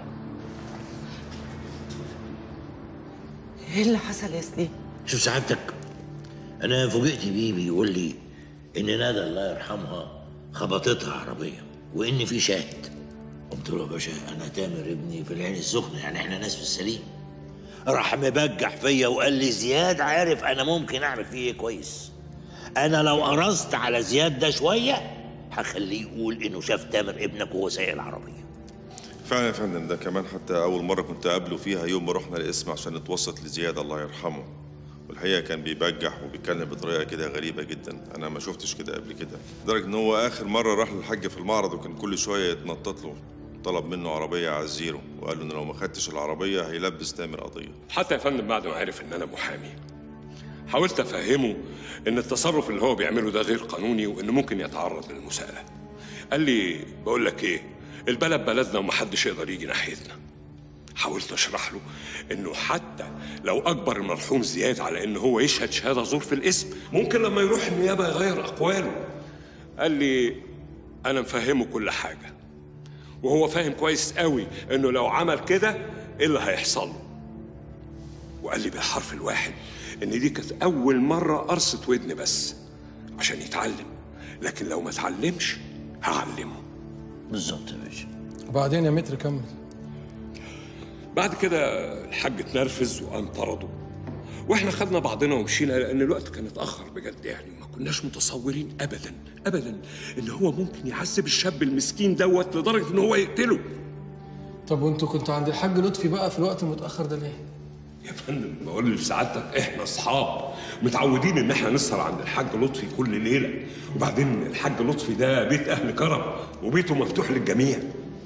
ايه اللي حصل يا سليم شوف سعادتك انا فوجئت بيه بيقول لي ان ندى الله يرحمها خبطتها عربيه وان في شاهد قلت له يا باشا انا تامر ابني في العين السخنه يعني احنا ناس في السليم راح مبجح فيا وقال لي زياد عارف انا ممكن اعمل فيه ايه كويس انا لو قرصت على زياد ده شويه هخليه يقول انه شاف تامر ابنك وهو سايق العربيه فعلا يا فندم ده كمان حتى أول مرة كنت أقابله فيها يوم ما رحنا القسم عشان نتوسط لزياد الله يرحمه والحقيقة كان بيبجح وبيتكلم بطريقة كده غريبة جدا أنا ما شفتش كده قبل كده لدرجة إن هو آخر مرة راح للحاج في المعرض وكان كل شوية يتنطط له طلب منه عربية على الزيرو وقال له إن لو ما خدتش العربية هيلبس تامر قضية حتى يا فندم بعد ما عرف ان انا محامي حاولت افهمه ان التصرف اللي هو بيعمله ده غير قانوني وانه ممكن يتعرض للمساءله قال لي بقول لك ايه البلد بلدنا ومحدش يقدر يجي ناحيتنا حاولت اشرح له انه حتى لو اجبر المرحوم زياد على ان هو يشهد شهاده زور في الاسم ممكن لما يروح النيابه يغير اقواله قال لي انا مفهمه كل حاجه وهو فاهم كويس قوي انه لو عمل كده ايه اللي هيحصل له وقال لي بالحرف الواحد ان دي كانت اول مره قرصه ودن بس عشان يتعلم لكن لو ما اتعلمش هعلمه بالظبط يا باشا وبعدين يا متر كمل بعد كده الحاج اتنرفز وقام طرده واحنا خدنا بعضنا ومشينا لان الوقت كان اتاخر بجد يعني ما كناش متصورين ابدا ابدا ان هو ممكن يعذب الشاب المسكين دوت لدرجه ان هو يقتله طب وانتوا كنتوا عند الحاج لطفي بقى في الوقت المتاخر ده ليه يا فندم بقول لسعادتك احنا اصحاب متعودين ان احنا نسهر عند الحاج لطفي كل ليله وبعدين الحاج لطفي ده بيت اهل كرم وبيته مفتوح للجميع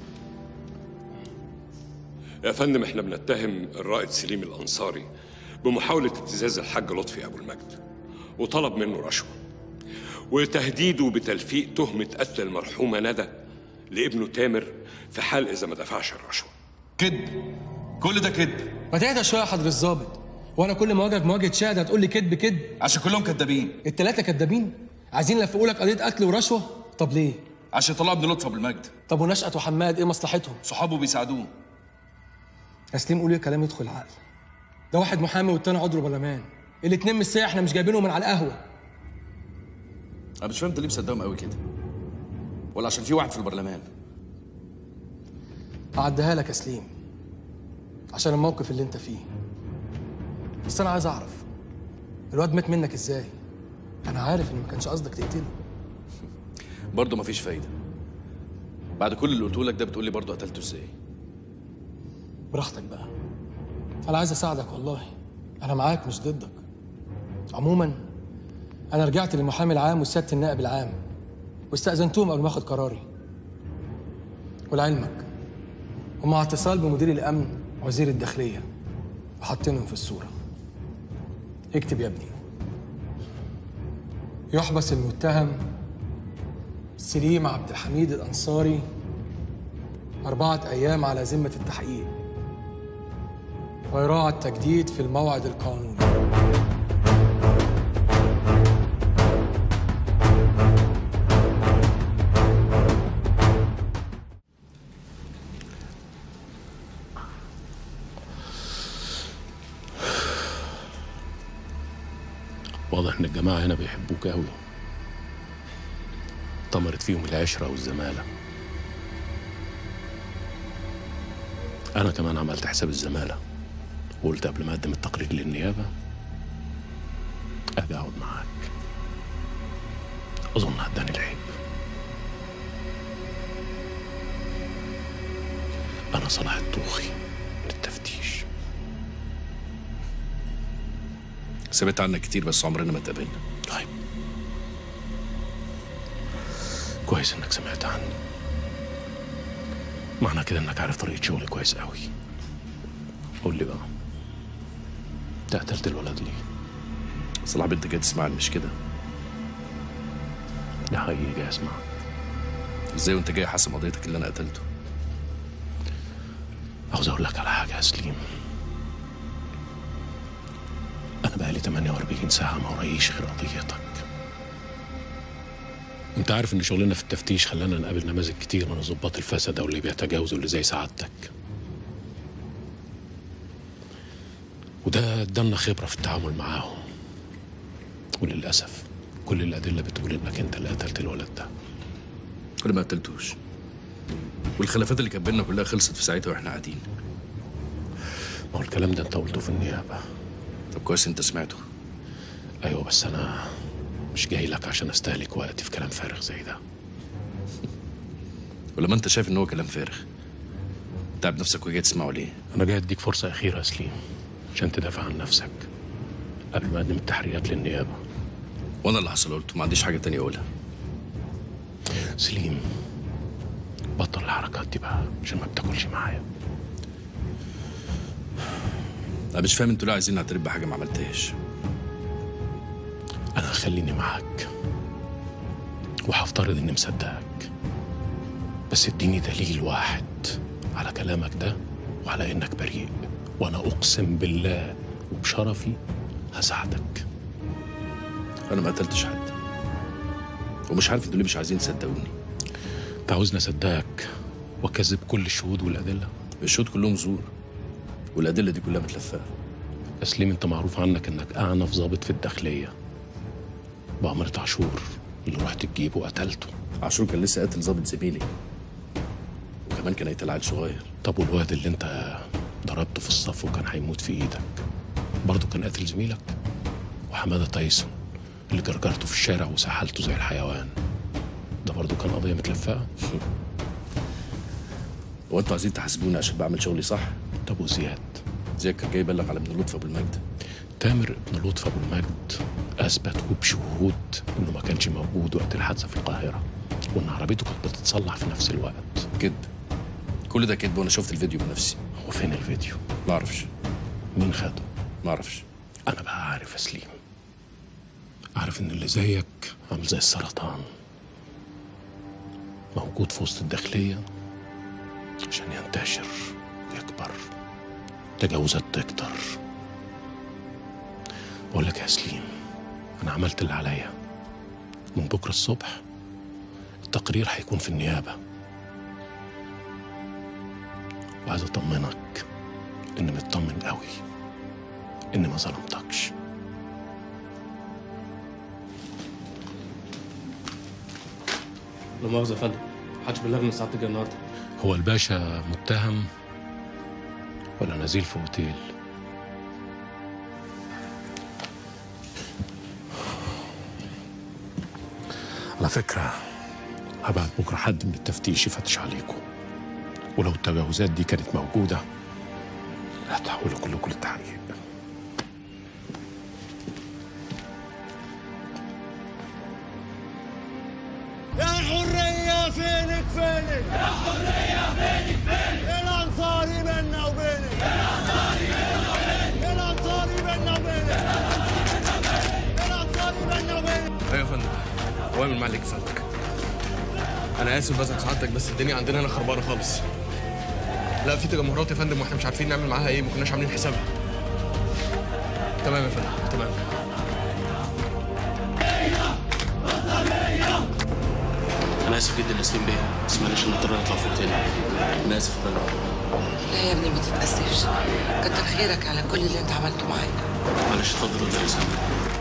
يا فندم احنا بنتهم الرائد سليم الانصاري بمحاوله ابتزاز الحاج لطفي ابو المجد وطلب منه رشوه وتهديده بتلفيق تهمه قتل المرحومه ندى لابنه تامر في حال اذا ما دفعش الرشوه كذب كل ده كذب ما تهدى شويه يا حضر الظابط وانا كل ما اواجهك مواجهه شاهد هتقول لي كذب كذب عشان كلهم كدابين الثلاثه كدابين عايزين يلفقوا لك قضيه قتل ورشوه طب ليه عشان طلع ابن لطفي بالمجد طب ونشأت وحماد ايه مصلحتهم صحابه بيساعدوه يا سليم قول لي كلام يدخل العقل ده واحد محامي والتاني عضو برلمان الاتنين مش ساعة احنا مش جايبينهم من على القهوه انا مش فاهم انت ليه مصدقهم قوي كده ولا عشان في واحد في البرلمان هعديها لك يا سليم عشان الموقف اللي انت فيه بس انا عايز اعرف الواد مات منك ازاي انا عارف ان ما كانش قصدك تقتله برضه مفيش فايده بعد كل اللي قلته لك ده بتقول لي برضه قتلته ازاي براحتك بقى انا عايز اساعدك والله انا معاك مش ضدك عموما انا رجعت للمحامي العام وسياده النائب العام واستاذنتهم قبل ما اخد قراري ولعلمك ومع اتصال بمدير الامن وزير الداخليه وحاطينهم في الصوره اكتب يا ابني يحبس المتهم سليم عبد الحميد الانصاري أربعة أيام على ذمة التحقيق ويراعى التجديد في الموعد القانوني واضح ان الجماعه هنا بيحبوك قوي طمرت فيهم العشره والزماله انا كمان عملت حساب الزماله وقلت قبل ما اقدم التقرير للنيابه اجي اقعد معاك اظن هداني العيب انا صلاح الطوخي من التفتيش سمعت عنك كتير بس عمرنا ما اتقابلنا طيب كويس انك سمعت عني معنى كده انك عارف طريقه شغلي كويس قوي قول لي بقى انت قتلت الولد ليه صلاح بنت جاي تسمعني مش كده ده حقيقي جاي اسمع ازاي وانت جاي حاسم قضيتك اللي انا قتلته عاوز اقول لك على حاجه يا سليم انا بقالي 48 ساعه ما ورايش غير قضيتك انت عارف ان شغلنا في التفتيش خلانا نقابل نماذج كتير من الضباط الفسده واللي بيتجاوزوا اللي زي سعادتك وده ادالنا خبره في التعامل معاهم وللاسف كل الادله بتقول انك انت اللي قتلت الولد ده انا ما قتلتوش والخلافات اللي كانت بينا كلها خلصت في ساعتها واحنا قاعدين ما هو الكلام ده انت قلته في النيابه طب كويس انت سمعته ايوه بس انا مش جاي لك عشان استهلك وقتي في كلام فارغ زي ده ولما انت شايف ان هو كلام فارغ تعب نفسك وجاي تسمعه ليه انا جاي اديك فرصه اخيره يا سليم عشان تدافع عن نفسك قبل ما اقدم التحريات للنيابه وانا اللي حصل قلته ما عنديش حاجه تانية اقولها سليم بطل الحركات دي بقى عشان ما بتاكلش معايا انا مش فاهم انتوا ليه عايزين نعترف بحاجه ما عملتهاش انا هخليني معاك وهفترض اني مصدقك بس اديني دليل واحد على كلامك ده وعلى انك بريء وانا اقسم بالله وبشرفي هساعدك انا ما قتلتش حد ومش عارف انتوا ليه مش عايزين تصدقوني انت عاوزني اصدقك واكذب كل الشهود والادله الشهود كلهم زور والادله دي كلها متلفه يا سليم انت معروف عنك انك اعنف ضابط في الداخليه بأمرة عاشور اللي رحت تجيبه وقتلته عاشور كان لسه قاتل ضابط زميلي وكمان كان قتل عيل صغير طب والواد اللي انت ضربته في الصف وكان هيموت في ايدك برضه كان قاتل زميلك وحماده تايسون اللي جرجرته في الشارع وسحلته زي الحيوان ده برضه كان قضيه متلفقه هو انتوا عايزين تحاسبوني عشان بعمل شغلي صح طب وزياد زياد كان جاي يبلغ على ابن لطفي ابو المجد تامر ابن لطفي ابو المجد اثبت وبشهود انه ما كانش موجود وقت الحادثه في القاهره وان عربيته كانت بتتصلح في نفس الوقت كذب كل ده كذب وانا شفت الفيديو بنفسي هو فين الفيديو ما اعرفش مين خده ما اعرفش انا بقى عارف يا سليم عارف ان اللي زيك عامل زي السرطان موجود في وسط الداخليه عشان ينتشر يكبر تجاوزات تكتر بقول لك يا سليم انا عملت اللي عليا من بكره الصبح التقرير هيكون في النيابه وعايز اطمنك اني مطمن قوي اني ما ظلمتكش لا مؤاخذة يا فندم محدش بلغني ان سعادتك جاي النهارده هو الباشا متهم ولا نزيل في اوتيل على فكرة هبعت بكرة حد من التفتيش يفتش عليكم ولو التجاوزات دي كانت موجودة هتحولوا كلكم للتحقيق يا حرية فينك فينك يا حرية فينك فينك الأنصاري بيننا وبينك الأنصاري بيننا وبينك الأنصاري بيننا وبينك الأنصاري بيننا وبينك ايوه يا فندم وامن معلك سعادتك انا اسف بس سعادتك بس الدنيا عندنا هنا خربانه خالص لا في تجمهرات يا فندم واحنا مش عارفين نعمل معاها ايه ما كناش عاملين حسابها تمام يا فندم تمام انا اسف جدا يا سليم بيه بس معلش نضطر نطلع فوق تاني انا اسف يا فندم لا يا ابني ما تتأسفش كتر خيرك على كل اللي انت عملته معايا معلش اتفضل الله يسلمك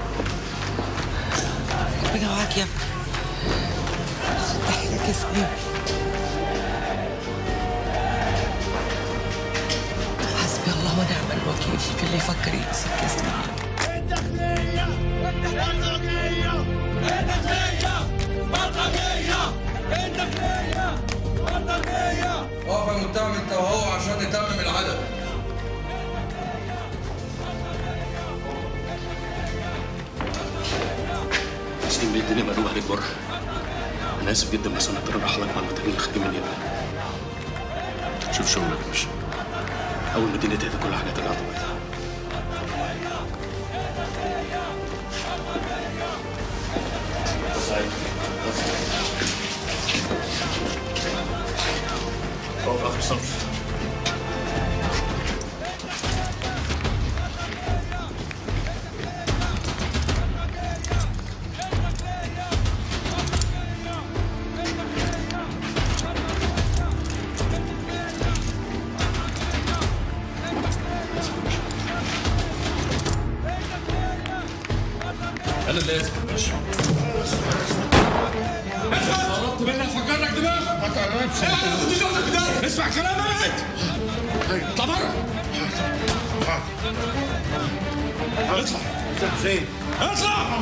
ربنا معاك يا ابني تحياتك يا سليم حسبي الله ونعم الوكيل في اللي يفكر يأذيك يا سليم الداخلية البلطجية الداخلية بلطجية الداخلية بلطجية اقف يا متهم انت وهو عشان نتمم العدد سليم بيه الدنيا مقلوبة عليك بره انا اسف جدا بس انا اضطر اروح لك مع المتابعين الخارجين من النيابه شوف شغلك يا باشا اول ما الدنيا تهدى كل حاجه ترجع طبيعتها اقف اخر صف انا اللي اسف يا باشا طلبت منك افجر لك دماغك ما تقربش اسمع كلام ابعد اطلع بره اطلع انت فين؟ اطلع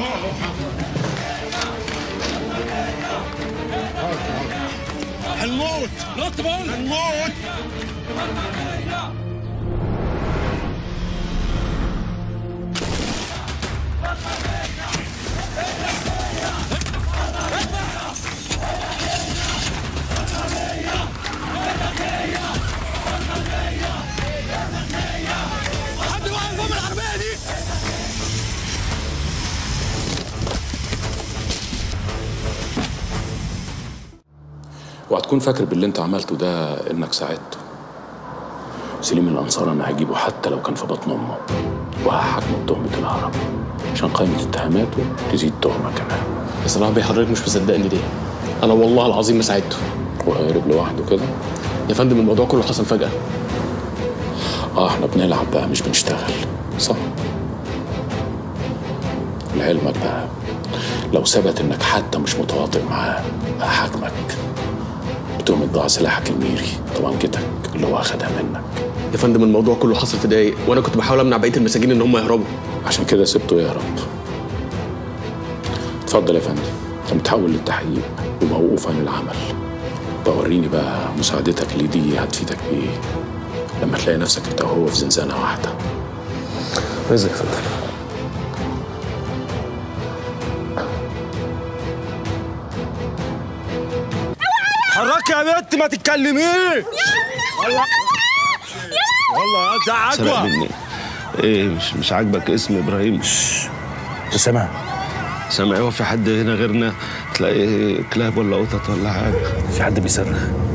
هنموت نط بقول هنموت حد واقف فوق العربيه دي وهتكون فاكر باللي انت عملته ده انك ساعدته سليم الانصار انا هجيبه حتى لو كان في بطن امه وهحاكمه بتهمه الهرم عشان قائمه اتهاماته تزيد تهمه كمان بصراحه بيه حضرتك مش مصدقني ليه انا والله العظيم ما ساعدته وهرب لوحده كده يا فندم الموضوع كله حصل فجاه اه احنا بنلعب بقى مش بنشتغل صح لعلمك بقى لو ثبت انك حتى مش متواطئ معاه هحاكمك بتهمة ضاع سلاحك الميري طبنجتك اللي هو اخدها منك يا فندم الموضوع كله حصل في دقايق وانا كنت بحاول امنع بقيه المساجين ان هم يهربوا عشان كده سبته يهرب اتفضل يا فندم انت متحول للتحقيق وموقوف عن العمل بوريني بقى مساعدتك لدي هتفيدك بايه لما تلاقي نفسك انت وهو في زنزانه واحده رزق يا فندم حركي يا بنت ما تتكلميش والله والله انت سرق عجوه مني ايه مش مش عاجبك اسم ابراهيم انت سامع سامع هو في حد هنا غيرنا تلاقي كلاب ولا قطط ولا حاجه في حد بيصرخ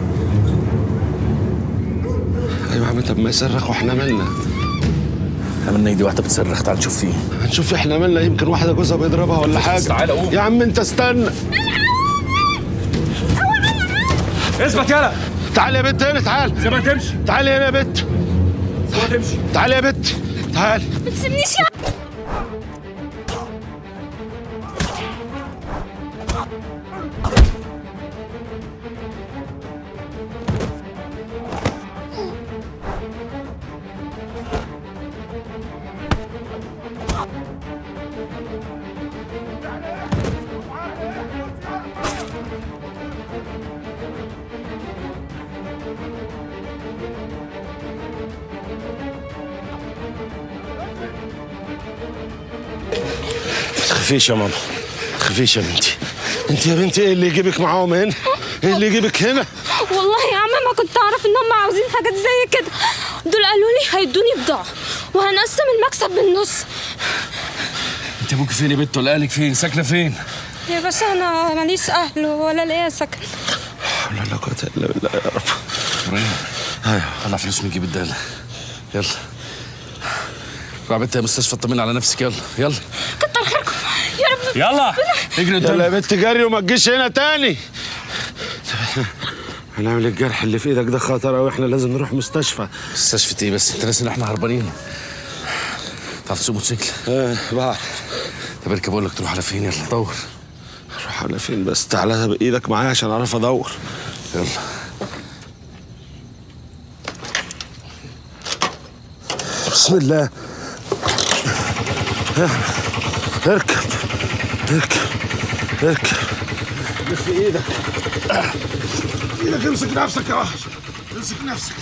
ايوه يا عم طب ما يصرخ واحنا مالنا عملنا دي واحده بتصرخ تعال نشوف فيه هنشوف احنا مالنا يمكن واحده جوزها بيضربها ولا حاجه تعالى قوم. يا عم انت استنى اثبت يلا تعال يا بنت هنا تعال سيبها تمشي تعال هنا يا بنت سيبها تمشي تعال يا بنت تعال ما تسيبنيش يا ما تخافيش يا ماما ما تخافيش يا بنتي انت يا بنتي ايه اللي يجيبك معاهم هنا ايه اللي يجيبك هنا والله يا عم ما كنت اعرف ان هم عاوزين حاجات زي كده دول قالوا لي هيدوني بضاعه وهنقسم المكسب بالنص انت ابوك فين يا بنت ولا اهلك فين ساكنه فين يا باشا انا ماليش اهل ولا ليا سكن لا لا قوه الا بالله يا رب ابراهيم ايوه طلع فلوس من جيب الداله يلا روح بنت يا مستشفى اطمن على نفسك يلا يلا كتر خيركم يا رب يلا اجري قدام يلا يا بنت جري وما تجيش هنا تاني هنعمل الجرح اللي في ايدك ده خطر قوي احنا لازم نروح مستشفى مستشفى ايه بس انت ناسي ان احنا هربانين تعرف تسوق موتوسيكل؟ اه بعرف طب اركب اقول لك تروح على فين يلا دور روح على فين بس تعالى بايدك معايا عشان اعرف ادور يلا بسم الله ها، اركب اركب اركب لف ايدك ايدك امسك نفسك يا وحش امسك نفسك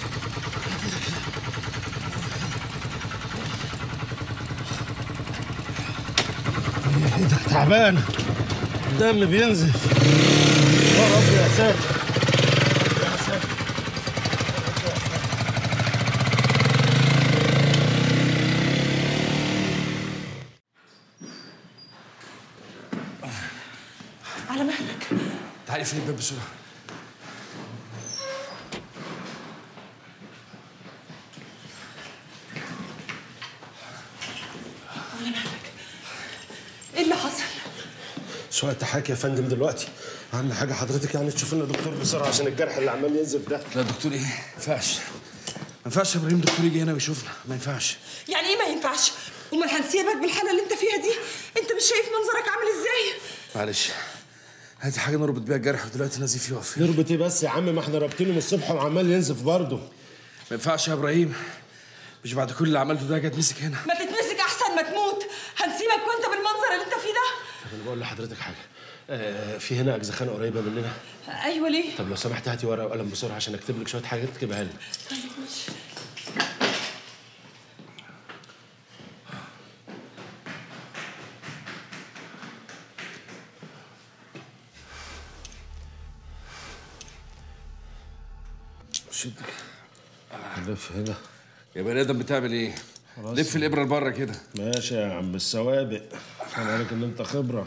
ايدك تعبانه الدم بينزف يا رب يا ساتر يا ساتر اقفل الباب بسرعه ولا مالك ايه اللي حصل؟ شو التحاكي يا فندم دلوقتي اهم حاجه حضرتك يعني تشوف لنا دكتور بسرعه عشان الجرح اللي عمال ينزف ده لا دكتور ايه ما ينفعش ما ينفعش يا ابراهيم دكتور يجي هنا ويشوفنا ما ينفعش يعني ايه ما ينفعش؟ امال هنسيبك بالحاله اللي انت فيها دي؟ انت مش شايف منظرك عامل ازاي؟ معلش هاتي حاجه نربط بيها الجرح ودلوقتي نزيف يقف نربط ايه بس يا عم ما احنا رابطينه من الصبح وعمال ينزف برضه ما ينفعش يا ابراهيم مش بعد كل اللي عملته ده جت مسك هنا ما تتمسك احسن ما تموت هنسيبك وانت بالمنظر اللي انت فيه ده طب انا بقول لحضرتك حاجه آه في هنا اجزخانه قريبه مننا ايوه ليه؟ طب لو سمحت هاتي ورقه وقلم بسرعه عشان اكتب لك شويه حاجات تكتبها لي طيب ماشي شد لف هنا يا بني ادم بتعمل ايه؟ خلاص. لف الابره لبره كده ماشي يا عم السوابق كان عليك ان انت خبره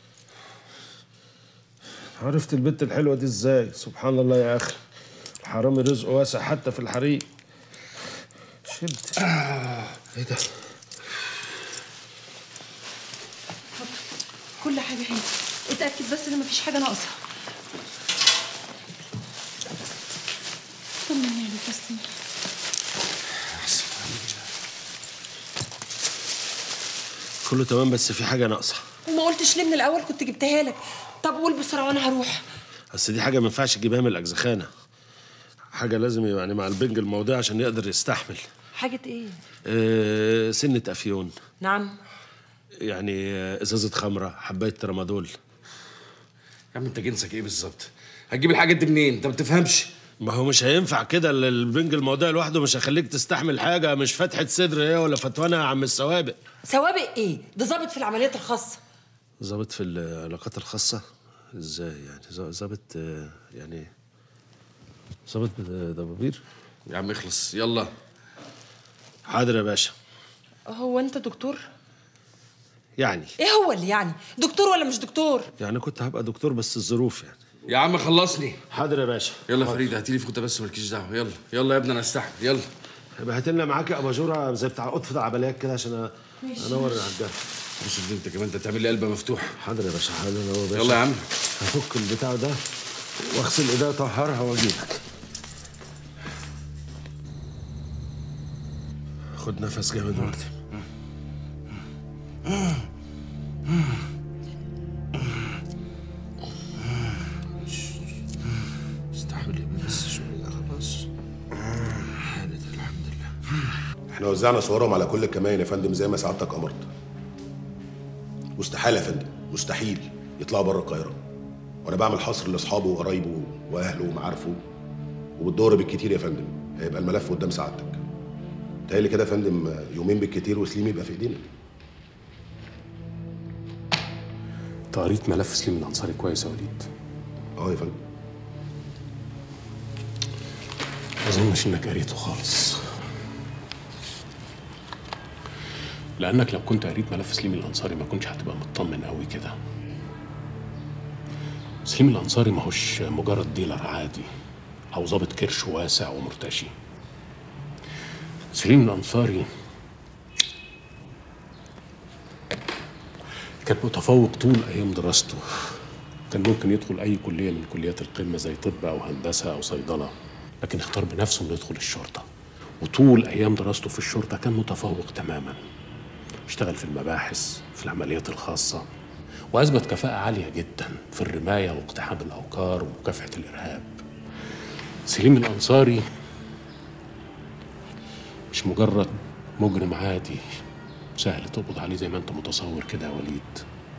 عرفت البت الحلوه دي ازاي سبحان الله يا اخي الحرامي رزقه واسع حتى في الحريق شد ايه ده كل حاجه هنا اتاكد بس ان مفيش حاجه ناقصه طمني عليك يا ستيف كله تمام بس في حاجه ناقصه وما قلتش ليه من الاول كنت جبتها لك طب قول بسرعه وانا هروح بس دي حاجه ما ينفعش تجيبها من الاجزخانه حاجه لازم يعني مع البنج الموضوع عشان يقدر يستحمل حاجه ايه آه سنه افيون نعم يعني آه، ازازه خمره حبايه ترامادول يا عم انت جنسك ايه بالظبط؟ هتجيب الحاجات دي منين؟ انت ما بتفهمش ما هو مش هينفع كده ال- البنج الموضوع لوحده مش هيخليك تستحمل حاجه مش فتحه صدر ايه ولا فتوانه يا عم السوابق سوابق ايه ده ظابط في العمليات الخاصه ظابط في العلاقات الخاصه ازاي يعني ظا- ظابط آه، يعني ظابط دبابير يا عم اخلص يلا حاضر يا باشا هو انت دكتور يعني ايه هو اللي يعني دكتور ولا مش دكتور يعني كنت هبقى دكتور بس الظروف يعني يا عم خلصني حاضر يا باشا يلا فريده هاتي لي فوطه بس مالكيش دعوه يلا يلا يا ابني انا استحمل يلا يبقى هات لنا معاك اباجوره زي بتاع قطف العمليات كده عشان أ- ماشي. انور العداد بص دي انت كمان انت تعمل لي قلبه مفتوح حاضر يا باشا حاضر اهو يا باشا يلا يا عم هفك البتاع ده واغسل ايديا اطهرها واجيلك خد نفس جامد وقتي استحمل يا بيه بس شويه خلاص حالة الحمد لله احنا وزعنا صورهم على كل الكمائن يا فندم زي ما سعادتك امرت مستحيل يا فندم مستحيل يطلعوا بره القاهره وانا بعمل حصر لاصحابه وقرايبه واهله ومعارفه وبالدور بالكتير يا فندم هيبقى الملف قدام سعادتك تهيألي كده يا فندم يومين بالكتير وسليم يبقى في ايدينا انت قريت ملف سليم الانصاري كويس يا وليد اه يا فندم ما اظنش انك قريته خالص لانك لو كنت قريت ملف سليم الانصاري ما كنتش هتبقى مطمن قوي كده سليم الانصاري ما هوش مجرد ديلر عادي او ضابط كرش واسع ومرتشي سليم الانصاري كان متفوق طول ايام دراسته كان ممكن يدخل اي كليه من كليات القمه زي طب او هندسه او صيدله لكن اختار بنفسه انه يدخل الشرطه وطول ايام دراسته في الشرطه كان متفوق تماما اشتغل في المباحث في العمليات الخاصه واثبت كفاءه عاليه جدا في الرمايه واقتحام الاوكار ومكافحه الارهاب سليم الانصاري مش مجرد مجرم عادي سهل تقبض عليه زي ما انت متصور كده يا وليد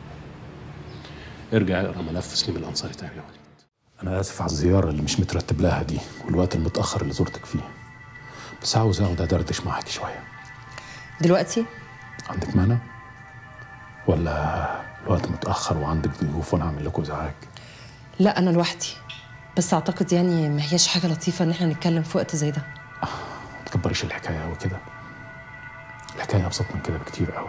ارجع اقرا ملف سليم الانصاري تاني يا وليد انا اسف على الزياره اللي مش مترتب لها دي والوقت المتاخر اللي زرتك فيه بس عاوز اقعد ادردش معاك شويه دلوقتي عندك مانع ولا الوقت متاخر وعندك ضيوف وانا اعمل لكم ازعاج لا انا لوحدي بس اعتقد يعني ما هياش حاجه لطيفه ان احنا نتكلم في وقت زي ده ما تكبريش الحكايه قوي كده الحكايه ابسط من كده بكتير قوي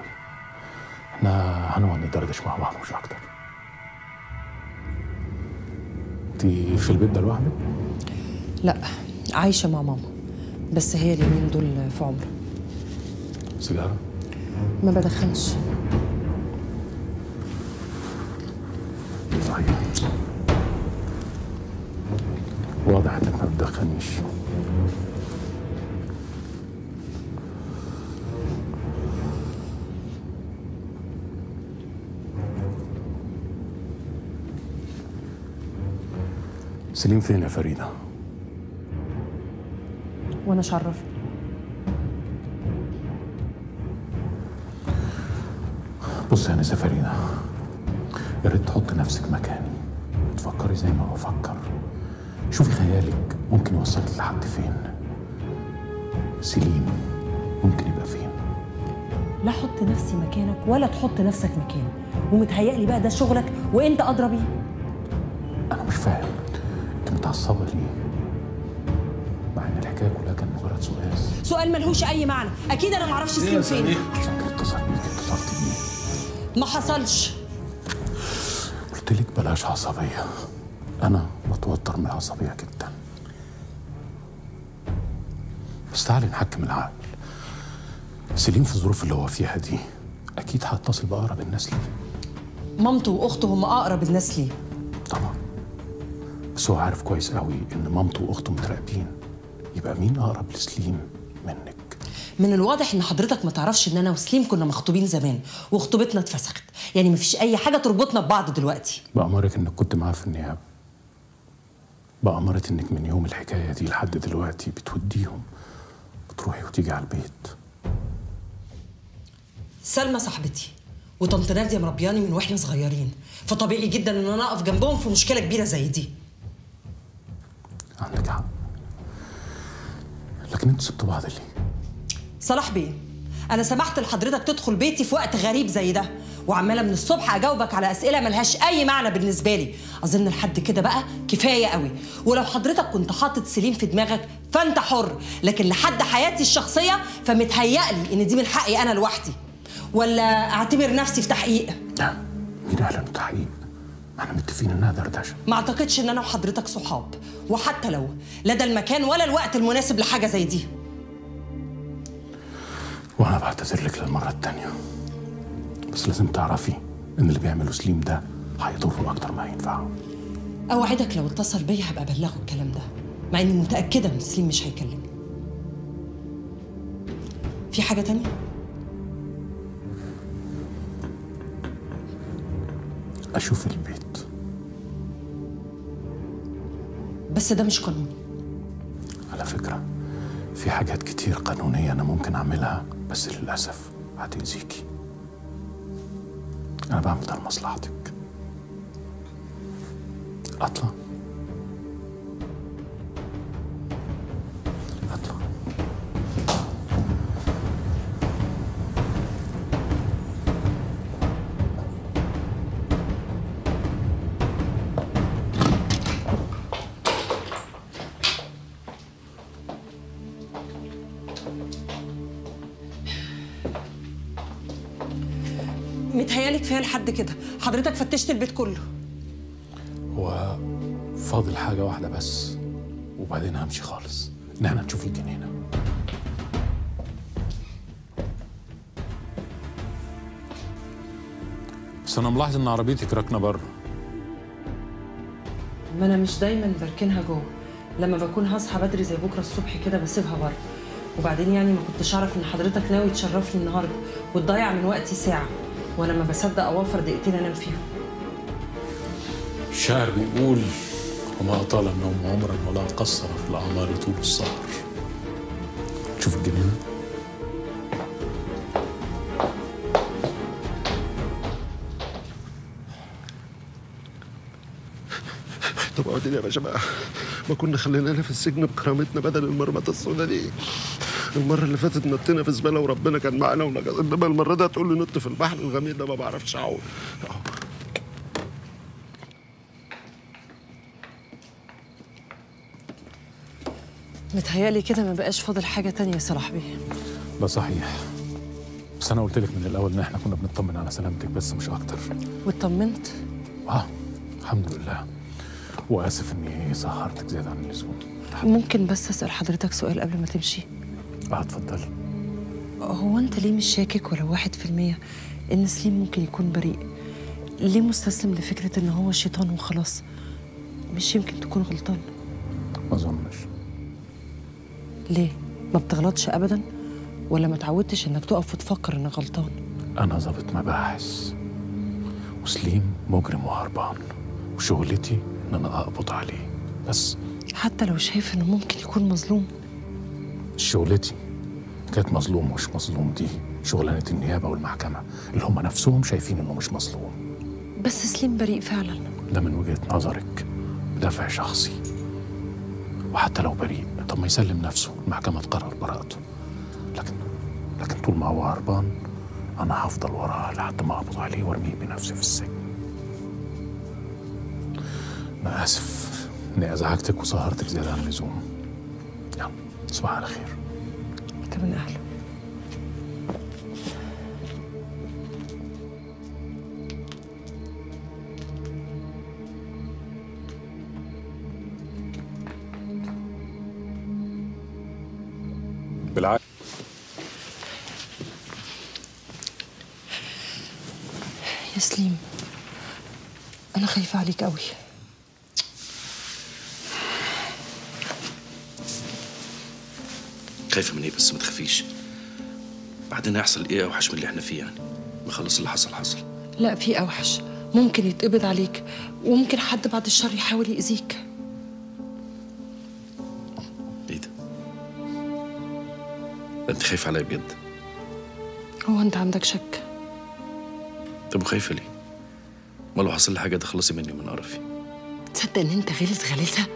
احنا هنقعد ندردش مع بعض مش اكتر انت في البيت ده لوحدك لا عايشه مع ماما بس هي اليومين دول في عمره سيجاره ما بدخنش صحيح واضح انك ما بتدخنيش سليم فين يا فريده وانا شرف بص يا نسا فريده يا ريت تحط نفسك مكاني وتفكري زي ما بفكر شوفي خيالك ممكن يوصلك لحد فين سليم ممكن يبقى فين لا احط نفسي مكانك ولا تحط نفسك مكاني ومتهيألي بقى ده شغلك وانت ادرى بيه انا مش فاهم انت متعصبه ليه مع ان الحكايه كلها كان مجرد سؤال سؤال ملهوش اي معنى اكيد انا معرفش سليم فين عشان كده اتصل بيك اتصلت بيه ما حصلش قلت لك بلاش عصبيه انا بتوتر من العصبيه جدا بس تعالي نحكم العقل سليم في الظروف اللي هو فيها دي اكيد هتصل باقرب الناس ليه مامته واخته هم اقرب الناس ليه بس هو عارف كويس قوي ان مامته واخته متراقبين يبقى مين اقرب لسليم منك من الواضح ان حضرتك ما تعرفش ان انا وسليم كنا مخطوبين زمان وخطوبتنا اتفسخت يعني مفيش اي حاجه تربطنا ببعض دلوقتي بأمرك انك كنت معاه في النيابه بأمرت انك من يوم الحكايه دي لحد دلوقتي بتوديهم بتروحي وتيجي على البيت سلمى صاحبتي وطنط ناديه مربياني من واحنا صغيرين فطبيعي جدا ان انا اقف جنبهم في مشكله كبيره زي دي عندك حق لكن انتوا سبتوا بعض ليه صلاح بيه انا سمحت لحضرتك تدخل بيتي في وقت غريب زي ده وعماله من الصبح اجاوبك على اسئله ملهاش اي معنى بالنسبه لي اظن لحد كده بقى كفايه قوي ولو حضرتك كنت حاطط سليم في دماغك فانت حر لكن لحد حياتي الشخصيه فمتهيألي ان دي من حقي انا لوحدي ولا اعتبر نفسي في تحقيق مين قال انه تحقيق ما احنا متفقين انها دردشه ما اعتقدش ان انا وحضرتك صحاب وحتى لو لا ده المكان ولا الوقت المناسب لحاجه زي دي وانا بعتذر لك للمره التانيه بس لازم تعرفي ان اللي بيعمله سليم ده هيضره اكتر ما هينفعه اوعدك لو اتصل بيا هبقى ابلغه الكلام ده مع اني متاكده ان سليم مش هيكلمني في حاجه تانية اشوف البيت بس ده مش قانوني على فكره في حاجات كتير قانونيه انا ممكن اعملها بس للاسف هتاذيكي انا بعمل ده لمصلحتك اطلع متهيالي كفايه لحد كده حضرتك فتشت البيت كله هو فاضل حاجه واحده بس وبعدين همشي خالص ان احنا نشوف الجنينه بس انا ملاحظ ان عربيتك راكنه بره ما انا مش دايما بركنها جوه لما بكون هصحى بدري زي بكره الصبح كده بسيبها بره وبعدين يعني ما كنتش اعرف ان حضرتك ناوي تشرفني النهارده وتضيع من وقتي ساعه وانا ما بصدق اوفر دقيقتين انام فيهم الشاعر بيقول وما أطال النوم عمرا ولا قصر في الأعمار طول السهر تشوف الجنينة طب اقعدين يا باشا بقى ما كنا خلينا في السجن بكرامتنا بدل المرمطه السوداء دي المرة اللي فاتت نطينا في زبالة وربنا كان معانا ونجز انما المرة دي هتقول لي نط في البحر الغميق ده ما بعرفش اعوم أهو. متهيالي كده ما بقاش فاضل حاجه تانية يا صلاح بيه ده صحيح بس أنا قلت لك من الأول إن إحنا كنا بنطمن على سلامتك بس مش أكتر واطمنت آه الحمد لله واسف اني سهرتك زياده عن اللزوم ممكن بس اسال حضرتك سؤال قبل ما تمشي اه اتفضلي هو انت ليه مش شاكك ولو واحد في المية ان سليم ممكن يكون بريء ليه مستسلم لفكرة ان هو شيطان وخلاص مش يمكن تكون غلطان ما اظنش ليه ما بتغلطش ابدا ولا ما تعودتش انك تقف وتفكر انك غلطان انا ظابط مباحث وسليم مجرم وهربان وشغلتي ان انا اقبض عليه بس حتى لو شايف انه ممكن يكون مظلوم شغلتي كانت مظلوم مش مظلوم دي شغلانه النيابه والمحكمه اللي هم نفسهم شايفين انه مش مظلوم بس سليم بريء فعلا ده من وجهه نظرك بدافع شخصي وحتى لو بريء طب ما يسلم نفسه المحكمه تقرر براءته لكن لكن طول ما هو هربان انا هفضل وراه لحد ما اقبض عليه وارميه بنفسي في السجن انا اسف اني ازعجتك وسهرتك زياده عن اللزوم يلا تصبح على خير انت من اهله بالعكس يا سليم انا خايفة عليك قوي خايفه من ايه بس ما تخافيش بعدين هيحصل ايه اوحش من اللي احنا فيه يعني ما خلص اللي حصل حصل لا في اوحش ممكن يتقبض عليك وممكن حد بعد الشر يحاول يأذيك ايه ده ده انت خايفه عليا بجد هو انت عندك شك طب وخايفه ليه ما لو حصل لي حاجه تخلصي مني ومن قرفي تصدق ان انت غلس غلسة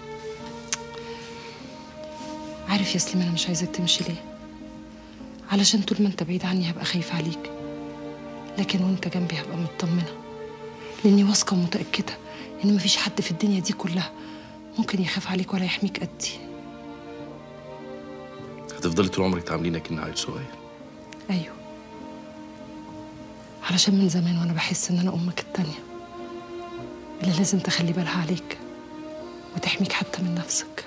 عارف يا سليم انا مش عايزاك تمشي ليه علشان طول ما انت بعيد عني هبقى خايفة عليك لكن وانت جنبي هبقى مطمنة لاني واثقة ومتأكدة ان مفيش حد في الدنيا دي كلها ممكن يخاف عليك ولا يحميك قدي هتفضلي طول عمرك تعامليني كأني عيل صغير ايوه علشان من زمان وانا بحس ان انا امك التانية اللي لازم تخلي بالها عليك وتحميك حتى من نفسك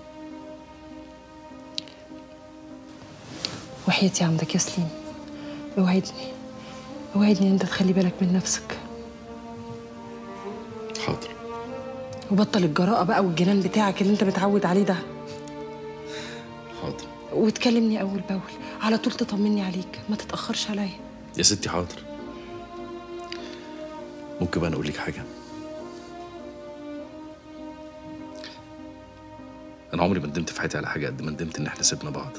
وحياتي عندك يا سليم اوعدني اوعدني ان انت تخلي بالك من نفسك حاضر وبطل الجراءة بقى والجنان بتاعك اللي انت متعود عليه ده حاضر وتكلمني اول باول على طول تطمني عليك ما تتأخرش عليا يا ستي حاضر ممكن بقى انا اقول لك حاجه انا عمري ما ندمت في حياتي على حاجه قد ما ندمت ان احنا سيبنا بعض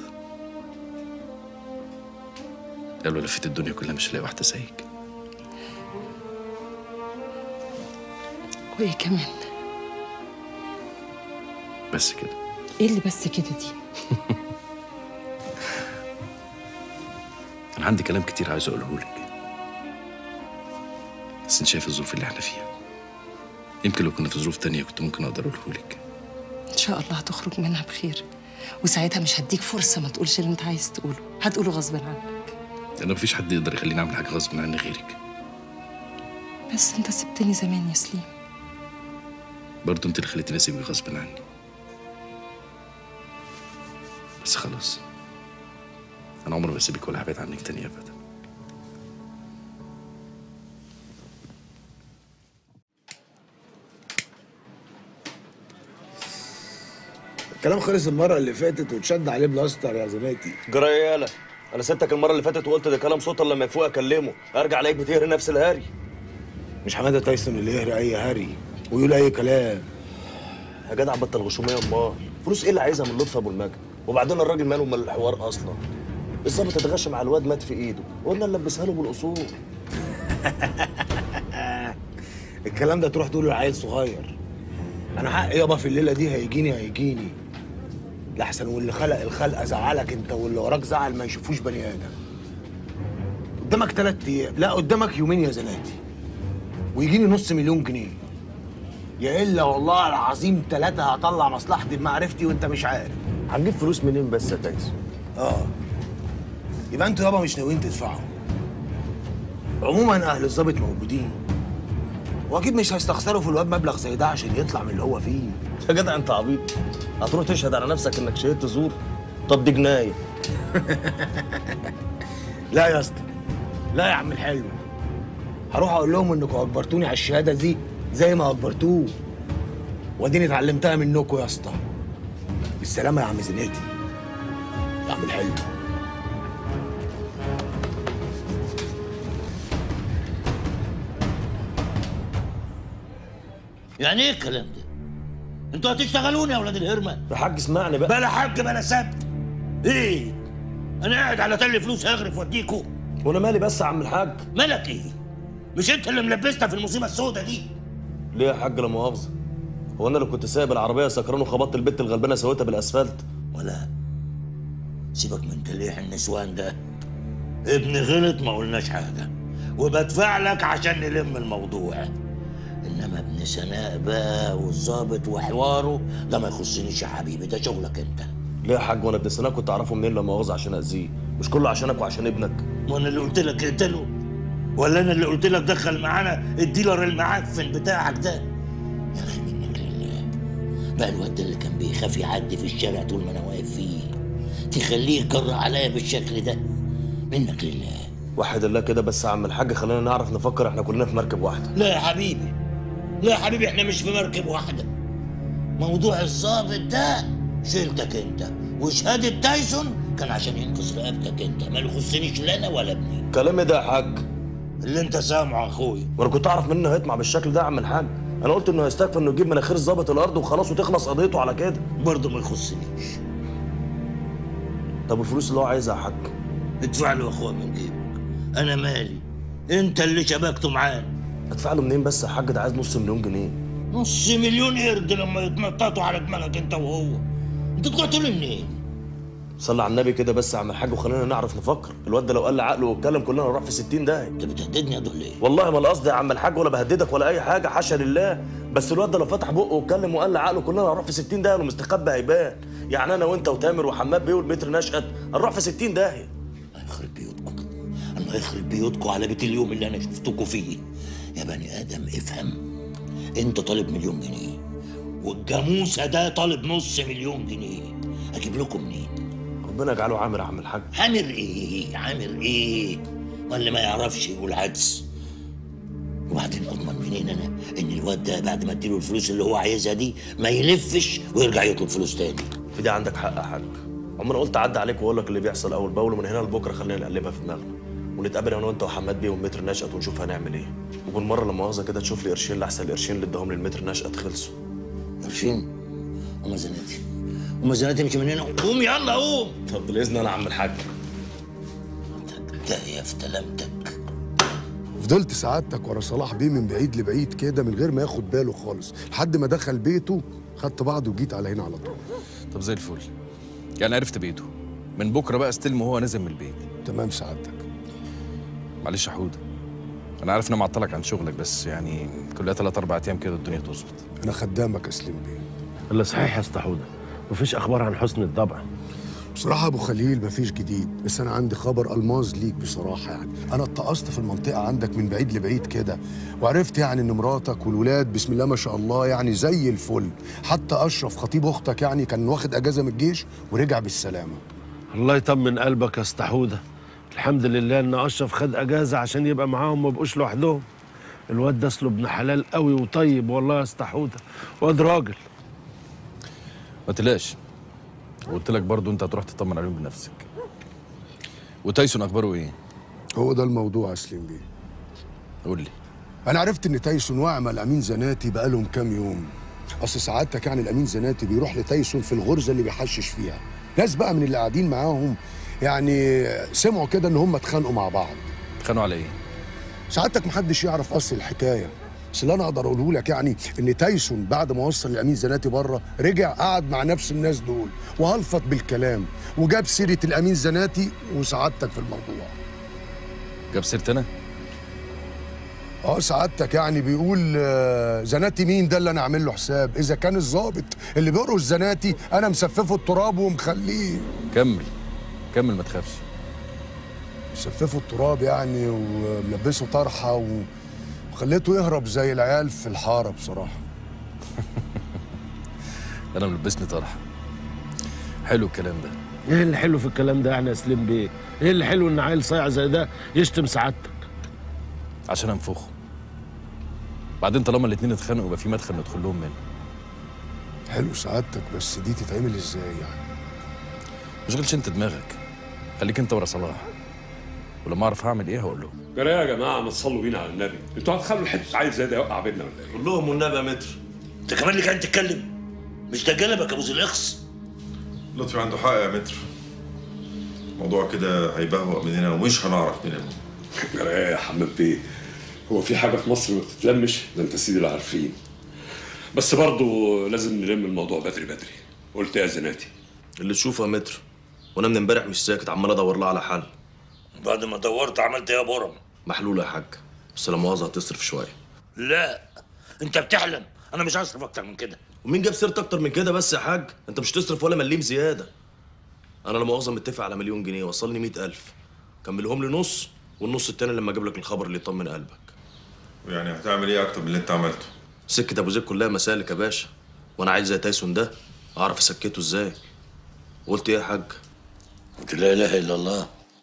قالوا لفيت الدنيا كلها مش هلاقي واحده زيك وايه كمان بس كده ايه اللي بس كده دي انا عندي كلام كتير عايز اقوله لك بس انت شايف الظروف اللي احنا فيها يمكن لو كنا في ظروف تانية كنت ممكن اقدر اقوله لك ان شاء الله هتخرج منها بخير وساعتها مش هديك فرصة ما تقولش اللي انت عايز تقوله هتقوله غصب عنك لان مفيش حد يقدر يخليني اعمل حاجه غصب عني غيرك بس انت سبتني زمان يا سليم برضه انت اللي خليتني اسيبك غصب عني بس خلاص انا عمري ما اسيبك ولا هبعد عنك تاني ابدا الكلام خلص المره اللي فاتت واتشد عليه بلاستر يا زميلتي جريالة انا سبتك المره اللي فاتت وقلت ده كلام سلطان لما يفوق اكلمه ارجع الاقيك بتهري نفس الهري مش حماده تايسون اللي يهري اي هري ويقول اي كلام يا جدع بطل غشوميه امال فلوس ايه اللي عايزها من لطفي ابو المجد وبعدين الراجل ماله من الحوار اصلا الظابط اتغشى مع الواد مات في ايده وقلنا نلبسها له بالاصول الكلام ده تروح تقوله لعيل صغير انا حقي يابا في الليله دي هيجيني هيجيني لحسن واللي خلق الخلقه زعلك انت واللي وراك زعل ما يشوفوش بني ادم قدامك ثلاث ايام لا قدامك يومين يا زناتي ويجيني نص مليون جنيه يا الا والله العظيم ثلاثه هطلع مصلحتي بمعرفتي وانت مش عارف هنجيب فلوس منين بس يا تايسون اه يبقى انتوا يابا مش ناويين تدفعوا عموما اهل الظابط موجودين واكيد مش هيستخسروا في الواد مبلغ زي ده عشان يطلع من اللي هو فيه يا جدع انت عبيط هتروح تشهد على نفسك انك شهدت زور طب دي جنايه لا يا اسطى لا يا عم الحلو هروح اقول لهم انكم اجبرتوني على الشهاده دي زي ما اجبرتوه واديني اتعلمتها منكم يا اسطى بالسلامه يا عم زناتي يا عم الحلو يعني ايه الكلام ده؟ انتوا هتشتغلوني يا اولاد الهرمه يا حاج اسمعني بقى بلا حاج بلا سبت ايه؟ انا قاعد على تل فلوس هغرف واديكوا وانا مالي بس يا عم الحاج مالك ايه؟ مش انت اللي ملبسنا في المصيبه السوداء دي ليه يا حاج لا مؤاخذه هو انا اللي كنت سايب العربيه سكران وخبطت البت الغلبانه سويتها بالاسفلت ولا سيبك من تليح النسوان ده ابن غلط ما قلناش حاجه وبدفع لك عشان نلم الموضوع انما ابن سناء بقى والظابط وحواره ده ما يخصنيش يا حبيبي ده شغلك انت ليه يا حاج وانا ابن سناء كنت اعرفه منين لا مؤاخذه عشان اذيه مش كله عشانك وعشان ابنك وانا اللي قلت لك اقتله ولا انا اللي قلت لك دخل معانا الديلر المعفن بتاعك ده يا اخي منك لله بقى الواد ده اللي كان بيخاف يعدي في الشارع طول ما انا واقف فيه تخليه يجرأ عليا بالشكل ده منك لله وحد الله كده بس يا عم الحاج خلينا نعرف نفكر احنا كلنا في مركب واحده لا يا حبيبي لا يا حبيبي احنا مش في مركب واحده موضوع الظابط ده شيلتك انت وشهاده تايسون كان عشان ينقذ رقبتك انت ما يخصنيش لا انا ولا ابني كلام إيه ده يا حاج اللي انت سامعه يا اخويا وانا كنت اعرف منه هيطمع بالشكل ده يا عم الحاج انا قلت انه هيستكفى انه يجيب مناخير الظابط الارض وخلاص وتخلص قضيته على كده برضه ما يخصنيش طب والفلوس اللي هو عايزها يا حاج ادفع له يا اخويا من جيبك انا مالي انت اللي شبكته معاه ادفع له منين بس يا حاج ده عايز نص مليون جنيه نص مليون قرد لما يتنططوا على دماغك انت وهو انت طلعتوا لي منين؟ صلي على النبي كده بس يا عم الحاج وخلينا نعرف نفكر الواد ده لو قال لي عقله واتكلم كلنا نروح في 60 داهيه انت بتهددني يا دول ايه؟ والله ما القصد يا عم الحاج ولا بهددك ولا اي حاجه حاشا لله بس الواد ده لو فتح بقه واتكلم وقال لي عقله كلنا هنروح في 60 داهيه ومستخبي هيبان يعني انا وانت وتامر وحماد بيه والمتر نشأت هنروح في 60 داهيه الله يخرب بيوتكم على بيت اليوم اللي انا شفتكم فيه يا بني ادم افهم انت طالب مليون جنيه والجاموسه ده طالب نص مليون جنيه اجيب لكم منين ربنا يجعله عامر يا عم الحاج عامر ايه عامر ايه ولا ما يعرفش يقول عدس وبعدين اضمن منين انا ان الواد ده بعد ما اديله الفلوس اللي هو عايزها دي ما يلفش ويرجع يطلب فلوس تاني في دي عندك حق يا حاج عمر قلت اعدي عليك واقول لك اللي بيحصل اول باول ومن هنا لبكره خلينا نقلبها في دماغنا ونتقابل انا وانت وحماد بيه والمتر نشأت ونشوف هنعمل ايه وبالمره لما مؤاخذه كده تشوف لي قرشين لاحسن القرشين اللي اداهم للمتر نشأت خلصوا قرشين وما زناتي وما زناتي مش من هنا قوم يلا قوم طب بالاذن انا عم الحاج ده يا فتلمتك فضلت سعادتك ورا صلاح بيه من بعيد لبعيد كده من غير ما ياخد باله خالص لحد ما دخل بيته خدت بعضه وجيت على هنا على طول طب زي الفل يعني عرفت بيته من بكره بقى استلمه وهو نازل من البيت تمام سعادتك معلش يا حوده انا عارف ان انا معطلك عن شغلك بس يعني كلها ثلاث اربع ايام كده الدنيا تظبط انا خدامك يا سليم بيه الا صحيح يا اسطى حوده مفيش اخبار عن حسن الضبع بصراحة أبو خليل مفيش جديد بس أنا عندي خبر ألماظ ليك بصراحة يعني أنا اتقصت في المنطقة عندك من بعيد لبعيد كده وعرفت يعني إن مراتك والولاد بسم الله ما شاء الله يعني زي الفل حتى أشرف خطيب أختك يعني كان واخد أجازة من الجيش ورجع بالسلامة الله يطمن قلبك يا اسطى حوده الحمد لله ان اشرف خد اجازه عشان يبقى معاهم ما بقوش لوحدهم الواد ده اصله ابن حلال قوي وطيب والله يا اسطى حوده واد راجل ما تقلقش قلت لك برضو انت هتروح تطمن عليهم بنفسك وتايسون اخباره ايه هو ده الموضوع يا سليم بيه قول لي أنا عرفت إن تايسون وقع مع الأمين زناتي بقالهم كام يوم أصل سعادتك يعني الأمين زناتي بيروح لتايسون في الغرزة اللي بيحشش فيها ناس بقى من اللي قاعدين معاهم يعني سمعوا كده إن هم اتخانقوا مع بعض اتخانقوا على ايه سعادتك محدش يعرف اصل الحكايه بس اللي انا اقدر اقوله لك يعني ان تايسون بعد ما وصل الامين زناتي بره رجع قعد مع نفس الناس دول وهلفت بالكلام وجاب سيره الامين زناتي وسعادتك في الموضوع جاب سيرتي انا اه سعادتك يعني بيقول آه، زناتي مين ده اللي انا عامل له حساب اذا كان الظابط اللي بيرقص زناتي انا مسففه التراب ومخليه كمل كمل ما تخافش مسففه التراب يعني وملبسه طرحه و... خليته يهرب زي العيال في الحاره بصراحه انا ملبسني طرحه حلو الكلام ده ايه اللي حلو في الكلام ده يعني يا سليم بيه؟ ايه اللي حلو ان عيل صايع زي ده يشتم سعادتك؟ عشان انفخه بعدين طالما الاتنين اتخانقوا يبقى في مدخل ندخل لهم منه حلو سعادتك بس دي تتعمل ازاي يعني مشغلش انت دماغك خليك انت ورا صلاح ولما اعرف هعمل ايه هقول له جرى يا جماعه ما تصلوا بينا على النبي انتوا هتخلوا حته عيل زي ده يوقع بينا ولا ايه؟ قول لهم والنبي يا متر انت كمان اللي كان تتكلم مش ده جلبك يا ابو الاخس لطفي عنده حق يا متر الموضوع كده هيبهوأ مننا ومش هنعرف ننام جرى ايه يا حماد بيه هو في حاجه في مصر ما بتتلمش ده انت سيدي اللي عارفين بس برضه لازم نلم الموضوع بدري بدري قلت يا زناتي اللي تشوفه يا متر وانا من امبارح مش ساكت عمال ادور لها على حل بعد ما دورت عملت ايه يا برم محلوله يا حاج بس لا مؤاخذه هتصرف شويه لا انت بتحلم انا مش هصرف اكتر من كده ومين جاب سيرت اكتر من كده بس يا حاج انت مش تصرف ولا مليم زياده انا لا مؤاخذه متفق على مليون جنيه وصلني مئة ألف كملهم لي نص والنص التاني لما اجيب لك الخبر اللي يطمن قلبك ويعني هتعمل ايه اكتر من اللي انت عملته سكه ابو زيد كلها مسالك يا باشا وانا عايز زي تايسون ده اعرف اسكته ازاي قلت ايه يا حاج قلت لا اله الا الله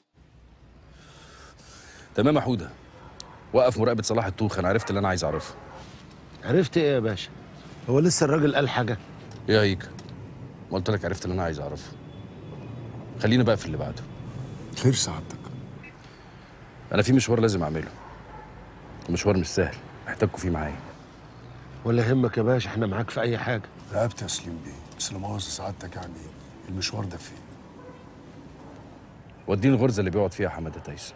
تمام يا حوده وقف مراقبه صلاح الطوخ انا عرفت اللي انا عايز اعرفه عرفت ايه يا باشا؟ هو لسه الراجل قال حاجه؟ ايه هيك ما قلت لك عرفت اللي انا عايز اعرفه خلينا بقى في اللي بعده خير سعادتك انا في مشوار لازم اعمله مشوار مش سهل محتاجكوا فيه معايا ولا يهمك يا باشا احنا معاك في اي حاجه رقبت يا سليم بيه بس لا مؤاخذه سعادتك يعني المشوار ده فين وديني الغرزه اللي بيقعد فيها حماده تايسون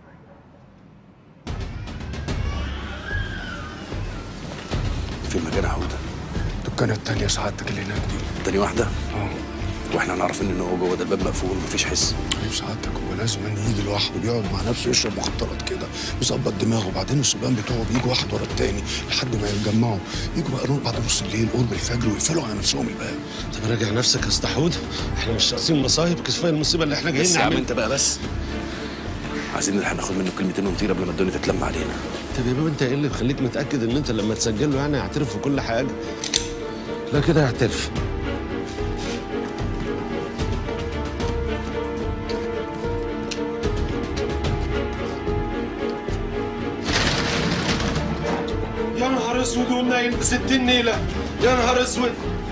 في مكان حوده الدكانه التانية سعادتك اللي هناك دي تاني واحده اه واحنا عارفين ان هو جوه ده الباب مقفول مفيش حس طيب سعادتك هو لازم أن يجي لوحده بيقعد مع نفسه يشرب مخدرات كده يظبط دماغه وبعدين الصبيان بتوعه بيجوا واحد ورا التاني لحد ما يتجمعوا يجوا بقى نور بعد نص الليل قرب الفجر ويقفلوا على نفسهم الباب طب راجع نفسك يا اسطى حوده احنا مش ناقصين مصايب كفايه المصيبه اللي احنا جايين بس يا عم نعملها انت بقى بس عايزين نلحق ناخد منه كلمتين ونطير قبل ما الدنيا تتلم علينا طب يا بابا انت ايه اللي مخليك متاكد ان انت لما تسجل له يعني هيعترف في كل حاجه لا كده هيعترف يا نهار اسود ونايم ب 60 نيله يا نهار اسود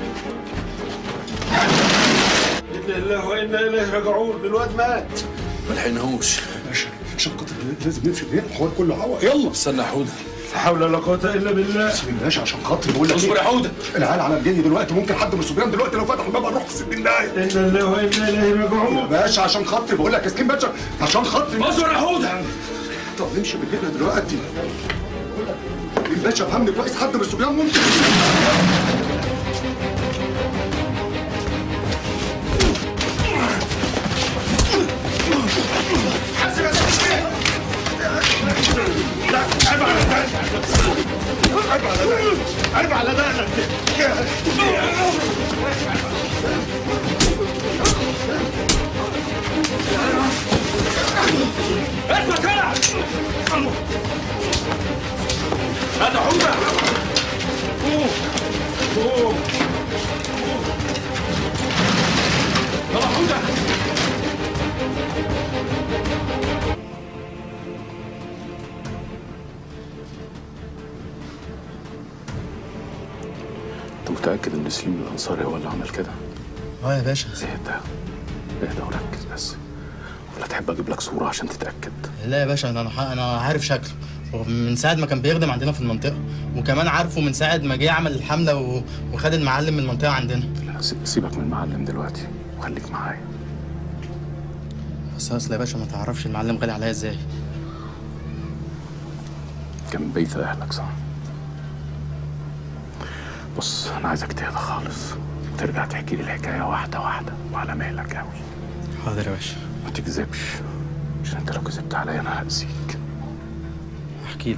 انا لله وانا اليه راجعون الواد مات ما لحقناهوش باشا عشان خاطر لازم نمشي بيه الحوار كله هوا يلا استنى يا حوده لا حول ولا قوه الا بالله سيب الباشا عشان خاطري بقول لك اصبر يا حوده العيال على الجن دلوقتي ممكن حد من الصبيان دلوقتي لو فتح الباب هنروح في 60 دقايق انا لله وانا اليه راجعون يا باشا عشان خاطري بقول لك يا سليم باشا عشان خاطري اصبر يا حوده طب نمشي من هنا دلوقتي الباشا فهمني كويس حد من الصبيان ممكن حاسب يا سيدي لا عيب على ده عيب على ده عيب على ده اثبت هنا هذا حوده قوم قوم يلا حوده انت متاكد ان سليم الانصاري هو اللي عمل كده اه يا باشا اهدى اهدى وركز بس ولا تحب اجيب لك صوره عشان تتاكد لا يا باشا انا انا انا عارف شكله ومن ساعه ما كان بيخدم عندنا في المنطقه وكمان عارفه من ساعه ما جه عمل الحمله و... وخد المعلم من المنطقه عندنا لا سي- سيبك من المعلم دلوقتي وخليك معايا بس اصل يا باشا ما تعرفش المعلم غالي عليا ازاي كان بيت اهلك صح بص انا عايزك تهدى خالص وترجع تحكي لي الحكايه واحده واحده وعلى مهلك قوي حاضر يا باشا ما تكذبش عشان انت لو كذبت عليا انا هاذيك احكي لك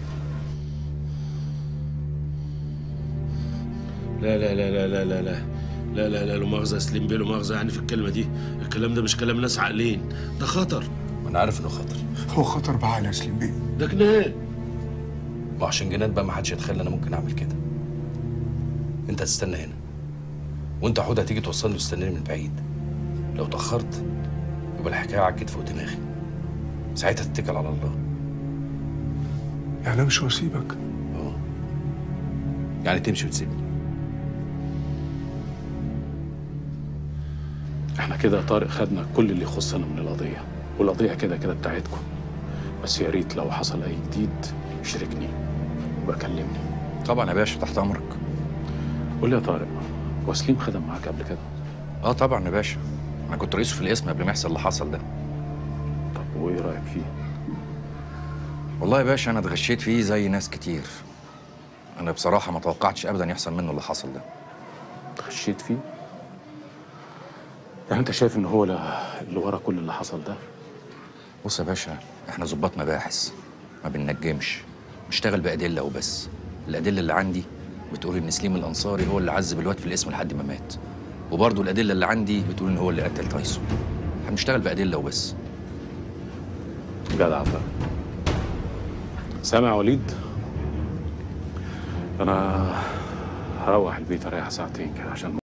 لا لا لا لا لا لا لا لا لا لا لا مؤاخذة يا سليم بيه لا مؤاخذة يعني في الكلمة دي الكلام ده مش كلام ناس عاقلين ده خطر انا عارف انه خطر هو خطر بعقل يا سليم بيه ده جنان وعشان جنان بقى ما حدش يتخيل انا ممكن اعمل كده انت هتستنى هنا وانت حوده هتيجي توصلني وتستناني من بعيد لو اتاخرت يبقى الحكايه على الكتف ودماغي ساعتها تتكل على الله يعني امشي واسيبك يعني تمشي وتسيبني احنا كده يا طارق خدنا كل اللي يخصنا من القضية والقضية كده كده بتاعتكم بس يا ريت لو حصل أي جديد شاركني وبقى كلمني طبعا يا باشا تحت امرك قول لي يا طارق هو سليم خدم معاك قبل كده اه طبعا يا باشا انا كنت رئيسه في القسم قبل ما يحصل اللي حصل ده طب وايه رايك فيه والله يا باشا انا اتغشيت فيه زي ناس كتير انا بصراحه ما توقعتش ابدا يحصل منه اللي حصل ده اتغشيت فيه يعني انت شايف ان هو لا- اللي ورا كل اللي حصل ده بص يا باشا احنا ظباط مباحث ما بننجمش نشتغل بادله وبس الادله اللي عندي بتقول ان سليم الانصاري هو اللي عذب الواد في الاسم لحد ما مات وبرضه الادله اللي عندي بتقول ان هو اللي قتل تايسون احنا بنشتغل بادله وبس جدع يا طارق سامع يا وليد انا هروح البيت اريح ساعتين كده عشان